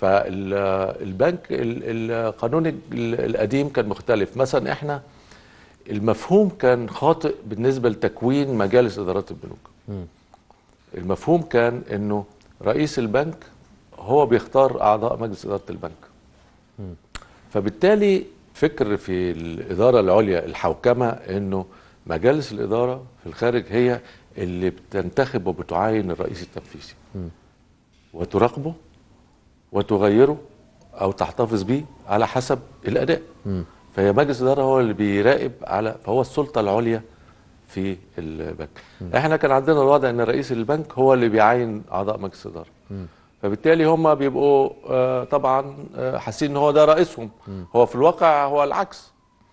فالبنك ال- القانون ال- القديم كان مختلف مثلا احنا المفهوم كان خاطئ بالنسبه لتكوين مجالس ادارات البنوك المفهوم كان انه رئيس البنك هو بيختار اعضاء مجلس اداره البنك فبالتالي فكر في الاداره العليا الحوكمه انه مجالس الاداره في الخارج هي اللي بتنتخب وبتعاين الرئيس التنفيذي وتراقبه وتغيره او تحتفظ بيه على حسب الاداء فهي مجلس الاداره هو اللي بيراقب على فهو السلطه العليا في البنك احنا كان عندنا الوضع ان رئيس البنك هو اللي بيعين اعضاء مجلس الاداره فبالتالي هم بيبقوا آه، طبعا آه، حاسين ان هو ده رئيسهم هو في الواقع هو العكس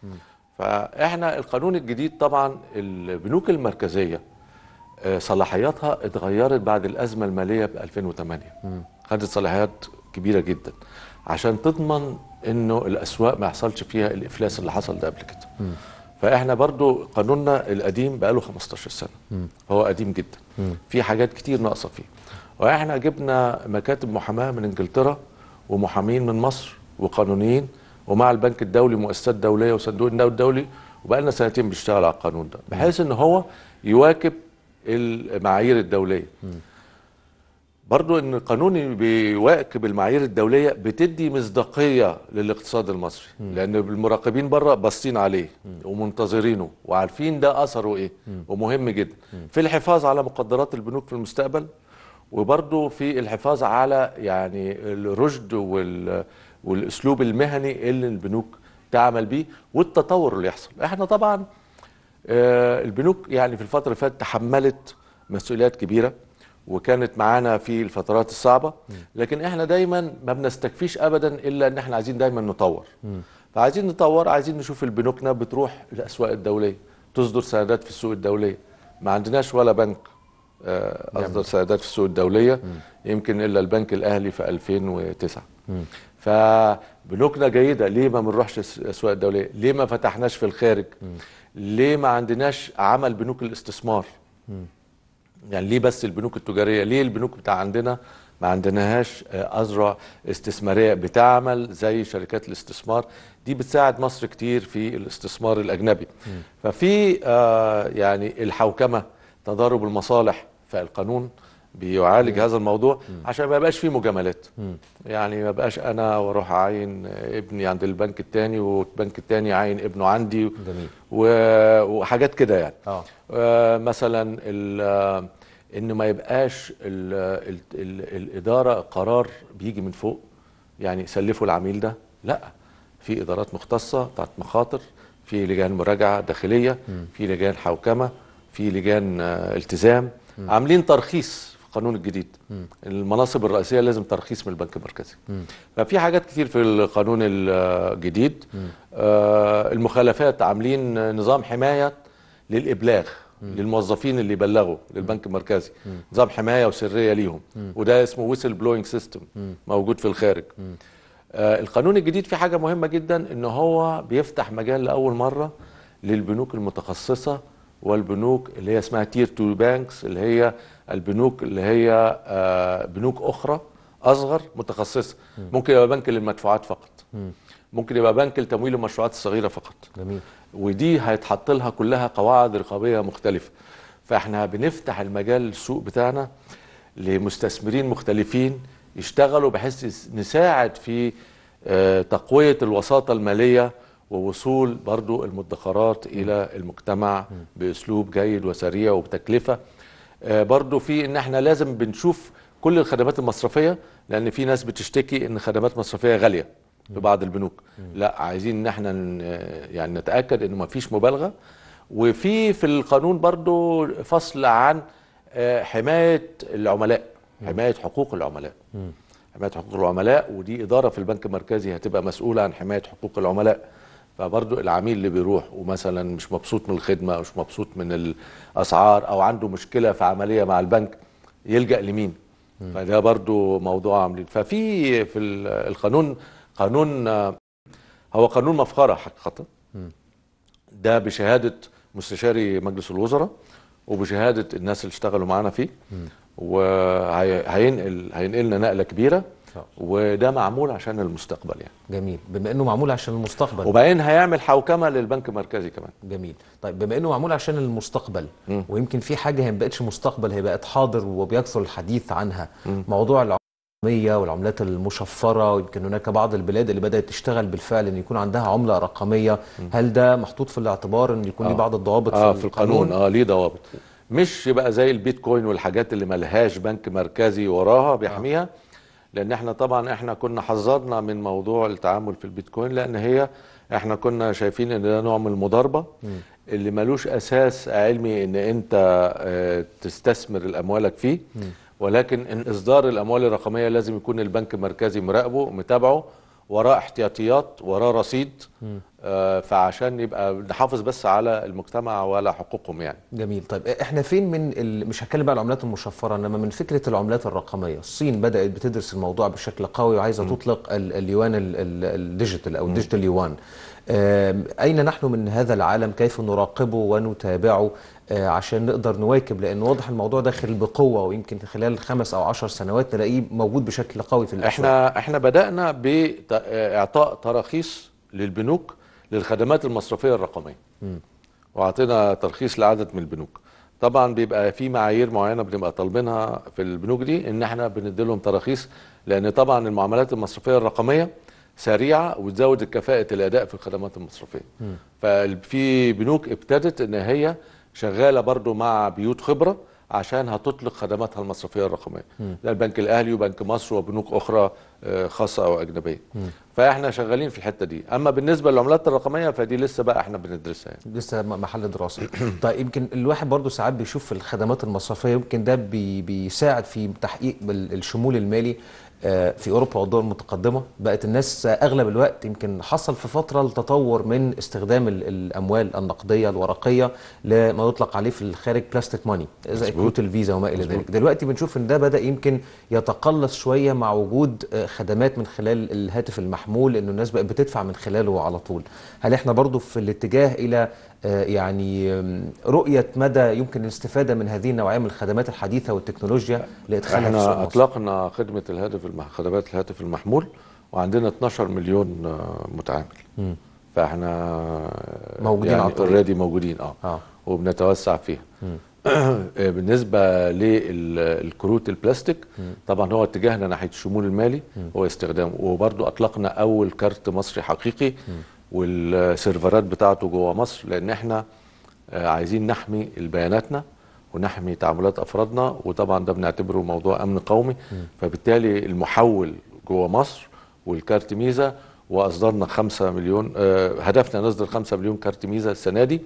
فاحنا القانون الجديد طبعا البنوك المركزيه آه، صلاحياتها اتغيرت بعد الازمه الماليه ب 2008 خدت صلاحيات كبيره جدا عشان تضمن انه الاسواق ما يحصلش فيها الافلاس اللي حصل ده قبل كده فاحنا برضو قانوننا القديم بقاله 15 سنه هو قديم جدا في حاجات كتير ناقصه فيه واحنا جبنا مكاتب محاماه من انجلترا ومحامين من مصر وقانونيين ومع البنك الدولي مؤسسات دوليه وصندوق النقد الدولي وبقالنا سنتين بنشتغل على القانون ده بحيث ان هو يواكب المعايير الدوليه برضو ان القانون اللي بيواكب المعايير الدوليه بتدي مصداقيه للاقتصاد المصري لان المراقبين بره باصين عليه ومنتظرينه وعارفين ده اثره ايه ومهم جدا في الحفاظ على مقدرات البنوك في المستقبل وبرضو في الحفاظ على يعني الرشد وال والاسلوب المهني اللي البنوك تعمل بيه والتطور اللي يحصل احنا طبعا آه، البنوك يعني في الفتره اللي فاتت تحملت مسؤوليات كبيره وكانت معانا في الفترات الصعبه لكن احنا دايما ما بنستكفيش ابدا الا ان احنا عايزين دايما نطور فعايزين نطور عايزين نشوف البنوكنا بتروح الاسواق الدوليه تصدر سندات في السوق الدوليه ما عندناش ولا بنك آه، اصدر سندات في السوق الدوليه يمكن الا البنك الاهلي في 2009 فبنوكنا جيده ليه ما بنروحش الس- الاسواق الدوليه ليه ما فتحناش في الخارج ليه ما عندناش عمل بنوك الاستثمار يعني ليه بس البنوك التجاريه ليه البنوك بتاع عندنا ما عندناهاش آه، اذرع استثماريه بتعمل زي شركات الاستثمار دي بتساعد مصر كتير في الاستثمار الاجنبي ففي آه، يعني الحوكمه تضارب المصالح فالقانون بيعالج هذا الموضوع عشان ما يبقاش فيه مجاملات يعني ما يبقاش انا واروح اعين ابني عند البنك التاني والبنك التاني يعين ابنه عندي جميل. و- وحاجات كده يعني اه آه، مثلا ال- آه، ان ما يبقاش ال ال ال الاداره قرار بيجي من فوق يعني سلفوا العميل ده لا في ادارات مختصه بتاعت مخاطر في لجان مراجعه داخليه في لجان حوكمه في لجان آه، التزام عاملين ترخيص في القانون الجديد المناصب الرئيسيه لازم ترخيص من البنك المركزي ففي حاجات كتير في القانون الجديد آه، المخالفات عاملين نظام حمايه للابلاغ للموظفين اللي يبلغوا للبنك المركزي نظام حمايه وسريه ليهم وده اسمه ويسل بلوينج سيستم موجود في الخارج آه القانون الجديد فيه حاجه مهمه جدا ان هو بيفتح مجال لاول مره للبنوك المتخصصه والبنوك اللي هي اسمها تير 2 بانكس اللي هي البنوك اللي هي آه بنوك اخرى اصغر متخصصه ممكن يبقى بنك للمدفوعات فقط ممكن يبقى بنك لتمويل المشروعات الصغيره فقط جميل ودي هيتحط لها كلها قواعد رقابيه مختلفه فاحنا بنفتح المجال السوق بتاعنا لمستثمرين مختلفين يشتغلوا بحيث يس- نساعد في آه، تقويه الوساطه الماليه ووصول برضو المدخرات الى المجتمع باسلوب جيد وسريع وبتكلفه آه، برضو في ان احنا لازم بنشوف كل الخدمات المصرفيه لان في ناس بتشتكي ان خدمات مصرفيه غاليه في بعض البنوك لا عايزين ان احنا ن- يعني نتاكد انه ما فيش مبالغه وفي في القانون برضو فصل عن آه، حمايه العملاء حمايه حقوق العملاء حمايه حقوق العملاء ودي اداره في البنك المركزي هتبقى مسؤوله عن حمايه حقوق العملاء فبرضو العميل اللي بيروح ومثلا مش مبسوط من الخدمه او مش مبسوط من الاسعار او عنده مشكله في عمليه مع البنك يلجا لمين فده برضو موضوع عاملين ففي في ال- القانون قانون آه، هو قانون مفخره حقيقه ده بشهاده مستشاري مجلس الوزراء وبشهاده الناس اللي اشتغلوا معانا فيه وهينقل هينقلنا نقله كبيره آه. وده معمول عشان المستقبل يعني جميل بما انه معمول عشان المستقبل وبعدين هيعمل حوكمه للبنك المركزي كمان جميل طيب بما انه معمول عشان المستقبل ويمكن في حاجه هي ما بقتش مستقبل هي بقت حاضر وبيكثر الحديث عنها موضوع العمليه والعملات المشفره ويمكن هناك بعض البلاد اللي بدات تشتغل بالفعل ان يكون عندها عمله رقميه هل ده محطوط في الاعتبار ان يكون ليه بعض الضوابط اه في القانون اه ليه ضوابط مش يبقى زي البيتكوين والحاجات اللي ملهاش بنك مركزي وراها بيحميها لان احنا طبعا احنا كنا حذرنا من موضوع التعامل في البيتكوين لان هي احنا كنا شايفين ان ده نوع من المضاربه اللي ملوش اساس علمي ان انت آه، تستثمر الاموالك فيه ولكن ان اصدار الاموال الرقميه لازم يكون البنك المركزي مراقبه متابعه وراه احتياطيات وراه رصيد آه، فعشان يبقى نحافظ بس على المجتمع وعلى حقوقهم يعني جميل طيب احنا فين من ال... مش هتكلم بقى العملات المشفره انما من فكره العملات الرقميه الصين بدات بتدرس الموضوع بشكل قوي وعايزه تطلق ال... اليوان ال... ال... الديجيتال او الديجيتال يوان آم، اين نحن من هذا العالم كيف نراقبه ونتابعه آه، عشان نقدر نواكب لان واضح الموضوع داخل بقوه ويمكن خلال خمس او عشر سنوات نلاقيه موجود بشكل قوي في الاسواق احنا احنا بدانا باعطاء تراخيص للبنوك للخدمات المصرفيه الرقميه واعطينا ترخيص لعدد من البنوك طبعا بيبقى في معايير معينه بنبقى طالبينها في البنوك دي ان احنا بندي لهم تراخيص لان طبعا المعاملات المصرفيه الرقميه سريعه وتزود كفاءه الاداء في الخدمات المصرفيه ففي بنوك ابتدت ان هي شغاله برضو مع بيوت خبره عشان هتطلق خدماتها المصرفيه الرقميه ده البنك الاهلي وبنك مصر وبنوك اخرى آه، خاصه او اجنبيه فاحنا شغالين في الحته دي اما بالنسبه للعملات الرقميه فدي لسه بقى احنا بندرسها يعني. لسه م- محل دراسه طيب يمكن الواحد برضو ساعات بيشوف في الخدمات المصرفيه يمكن ده بي بيساعد في تحقيق بال- الشمول المالي آه، في اوروبا والدول المتقدمه بقت الناس آه، اغلب الوقت يمكن حصل في فتره التطور من استخدام ال- الاموال النقديه الورقيه لما يطلق عليه في الخارج بلاستيك ماني زي مظبوط. كروت الفيزا وما الى ذلك دلوقتي بنشوف ان ده بدا يمكن يتقلص شويه مع وجود آه، خدمات من خلال الهاتف المحمول انه الناس بقت بتدفع من خلاله على طول هل احنا برضو في الاتجاه الى آه، يعني آم، رؤيه مدى يمكن الاستفاده من هذه النوعيه من الخدمات الحديثه والتكنولوجيا لادخالها في السوق احنا المصري اطلقنا خدمه الهاتف المح... خدمات الهاتف المحمول وعندنا 12 مليون آه، متعامل مم. فاحنا آه، موجودين على يعني الطريق. اوريدي موجودين اه اه وبنتوسع فيها بالنسبه للكروت البلاستيك طبعا هو اتجاهنا ناحيه الشمول المالي هو استخدامه وبرضو اطلقنا اول كارت مصري حقيقي والسيرفرات بتاعته جوه مصر لان احنا آه، عايزين نحمي بياناتنا ونحمي تعاملات افرادنا وطبعا ده بنعتبره موضوع امن قومي فبالتالي المحول جوه مصر والكارت ميزه واصدرنا 5 مليون آه، هدفنا نصدر 5 مليون كارت ميزه السنه دي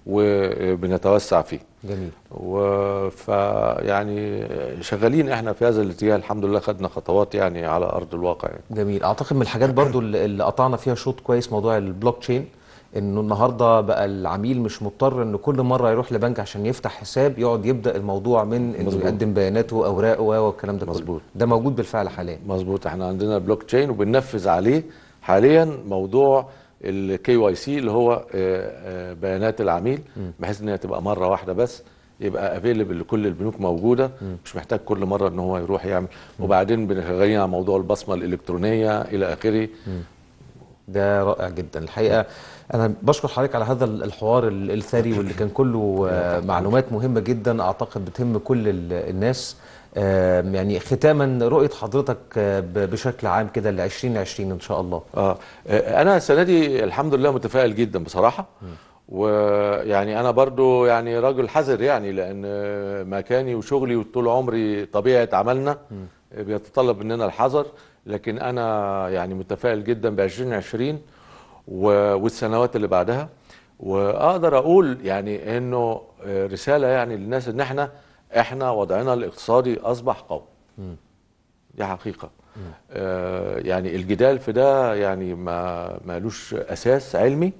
وبنتوسع فيه جميل وف يعني شغالين احنا في هذا الاتجاه الحمد لله خدنا خطوات يعني على ارض الواقع يعني. جميل اعتقد من الحاجات برضو اللي اللي قطعنا فيها شوط كويس موضوع البلوك تشين انه النهارده بقى العميل مش مضطر ان كل مره يروح لبنك عشان يفتح حساب يقعد يبدا الموضوع من انه مظبوط. يقدم بياناته اوراقه والكلام ده كله مظبوط. ده موجود بالفعل حاليا مظبوط احنا عندنا بلوك تشين وبننفذ عليه حاليا موضوع الكي واي سي اللي هو آه، آه، بيانات العميل بحيث ان هي تبقى مره واحده بس يبقى افيلبل لكل البنوك موجوده مش محتاج كل مره ان هو يروح يعمل وبعدين بنشغلين على موضوع البصمه الالكترونيه الى اخره ده رائع جدا الحقيقه انا بشكر حضرتك على هذا الحوار ال- الثري واللي كان كله آه، معلومات مهمه جدا اعتقد بتهم كل ال- الناس آم، يعني ختاما رؤيه حضرتك آه، ب- بشكل عام كده ل 2020 ان شاء الله اه آه، انا السنه دي الحمد لله متفائل جدا بصراحه ويعني انا برضو يعني راجل حذر يعني لان آه، مكاني وشغلي وطول عمري طبيعه عملنا آه، بيتطلب مننا الحذر لكن انا يعني متفائل جدا ب 2020 و- والسنوات اللي بعدها واقدر اقول يعني انه آه، رساله يعني للناس ان احنا احنا وضعنا الاقتصادي اصبح قوي دي حقيقة آه يعني الجدال في ده يعني ما مالوش أساس علمي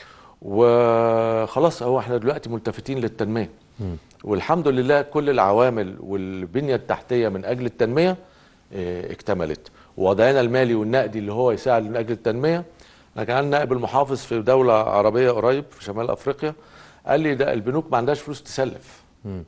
وخلاص هو احنا دلوقتي ملتفتين للتنمية والحمد لله كل العوامل والبنية التحتية من أجل التنمية آه اكتملت ووضعنا المالي والنقدي اللي هو يساعد من أجل التنمية انا كان عندي نائب المحافظ في دولة عربية قريب في شمال أفريقيا قال لي ده البنوك ما عندهاش فلوس تسلف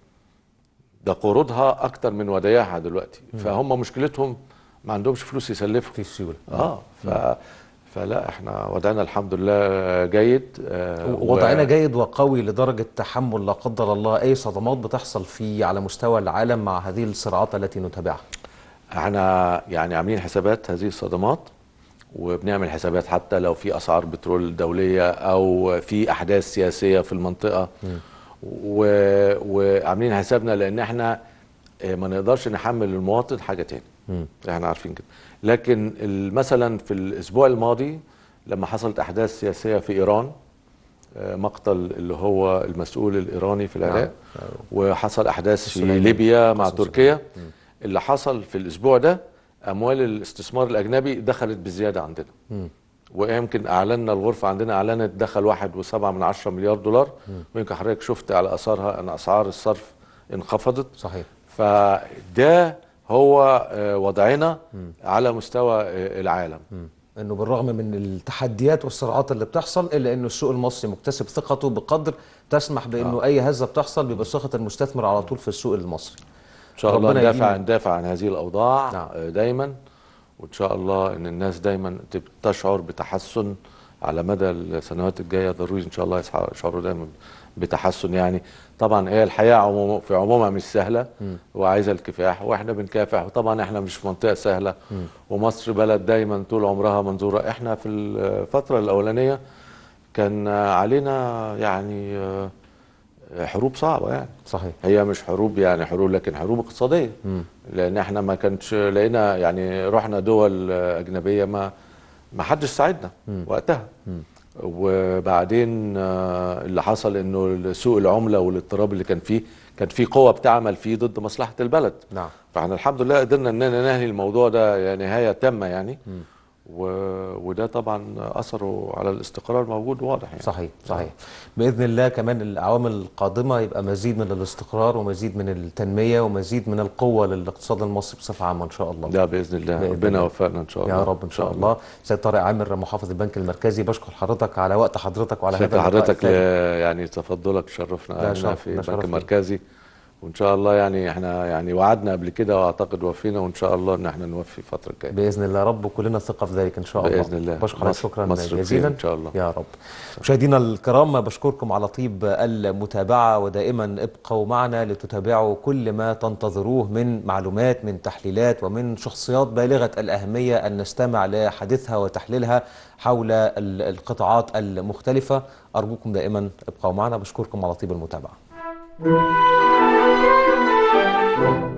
ده قروضها اكتر من ودايعها دلوقتي فهم مشكلتهم ما عندهمش فلوس يسلفوا في السيوله اه ف فلا احنا وضعنا الحمد لله جيد آه وضعنا و- جيد وقوي لدرجة تحمل لا قدر الله أي صدمات بتحصل في على مستوى العالم مع هذه الصراعات التي نتابعها احنا يعني عاملين حسابات هذه الصدمات وبنعمل حسابات حتى لو في اسعار بترول دوليه او في احداث سياسيه في المنطقه و... وعاملين حسابنا لان احنا آه، ما نقدرش نحمل المواطن حاجه تاني احنا عارفين كده لكن ال- مثلا في الاسبوع الماضي لما حصلت احداث سياسيه في ايران آه، مقتل اللي هو المسؤول الايراني في العراق وحصل احداث في السليماني. ليبيا مع قصص تركيا اللي حصل في الاسبوع ده اموال الاستثمار الاجنبي دخلت بزياده عندنا ويمكن اعلنا الغرفه عندنا اعلنت دخل واحد وسبعة من عشرة مليار دولار ويمكن حضرتك شفت على اثارها ان اسعار الصرف انخفضت صحيح فده هو آه، وضعنا على مستوى آه، العالم انه بالرغم من التحديات والصراعات اللي بتحصل الا انه السوق المصري مكتسب ثقته بقدر تسمح بانه اي هزه بتحصل بيبقى ثقه المستثمر على طول في السوق المصري ان شاء الله ربنا ندافع يديم. ندافع عن هذه الاوضاع نعم. آه، دايما وان شاء الله ان الناس دايما تب- تشعر بتحسن على مدى السنوات الجايه ضروري ان شاء الله يسع- يشعروا دايما بتحسن يعني طبعا هي الحياه عموم في عمومها مش سهله وعايزه الكفاح واحنا بنكافح وطبعا احنا مش في منطقه سهله ومصر بلد دايما طول عمرها منظوره احنا في الفتره الاولانيه كان علينا يعني آه، حروب صعبه يعني صحيح هي مش حروب يعني حروب لكن حروب اقتصاديه لان احنا ما كانش لقينا يعني رحنا دول اجنبيه ما ما حدش ساعدنا وقتها وبعدين آه، اللي حصل انه سوق العمله والاضطراب اللي كان فيه كان في قوه بتعمل فيه ضد مصلحه البلد نعم فاحنا الحمد لله قدرنا اننا ننهي الموضوع ده يعني نهايه تامه يعني و- وده طبعا اثره على الاستقرار موجود واضح يعني صحيح صحيح باذن الله كمان الاعوام القادمه يبقى مزيد من الاستقرار ومزيد من التنميه ومزيد من القوه للاقتصاد المصري بصفه عامه ان شاء الله ده باذن الله بإذن ربنا الله. يوفقنا ان شاء الله يا رب ان شاء الله سيد طارق عامر محافظ البنك المركزي بشكر حضرتك على وقت حضرتك وعلى هذا شكرا اللقاء حضرتك ل- الثاني. يعني تفضلك شرفنا لا أهلنا شرف- في لا البنك شرف لي. المركزي وان شاء الله يعني احنا يعني وعدنا قبل كده واعتقد وفينا وان شاء الله ان احنا نوفي الفتره الجايه باذن الله يا رب وكلنا ثقه في ذلك ان شاء الله بإذن الله. بشكر حضرتك مصر- شكرا مصر بخير جزيلا إن شاء الله. يا رب مشاهدينا الكرام بشكركم على طيب المتابعه ودائما ابقوا معنا لتتابعوا كل ما تنتظروه من معلومات من تحليلات ومن شخصيات بالغه الاهميه ان نستمع لحديثها وتحليلها حول ال- القطاعات المختلفه ارجوكم دائما ابقوا معنا بشكركم على طيب المتابعه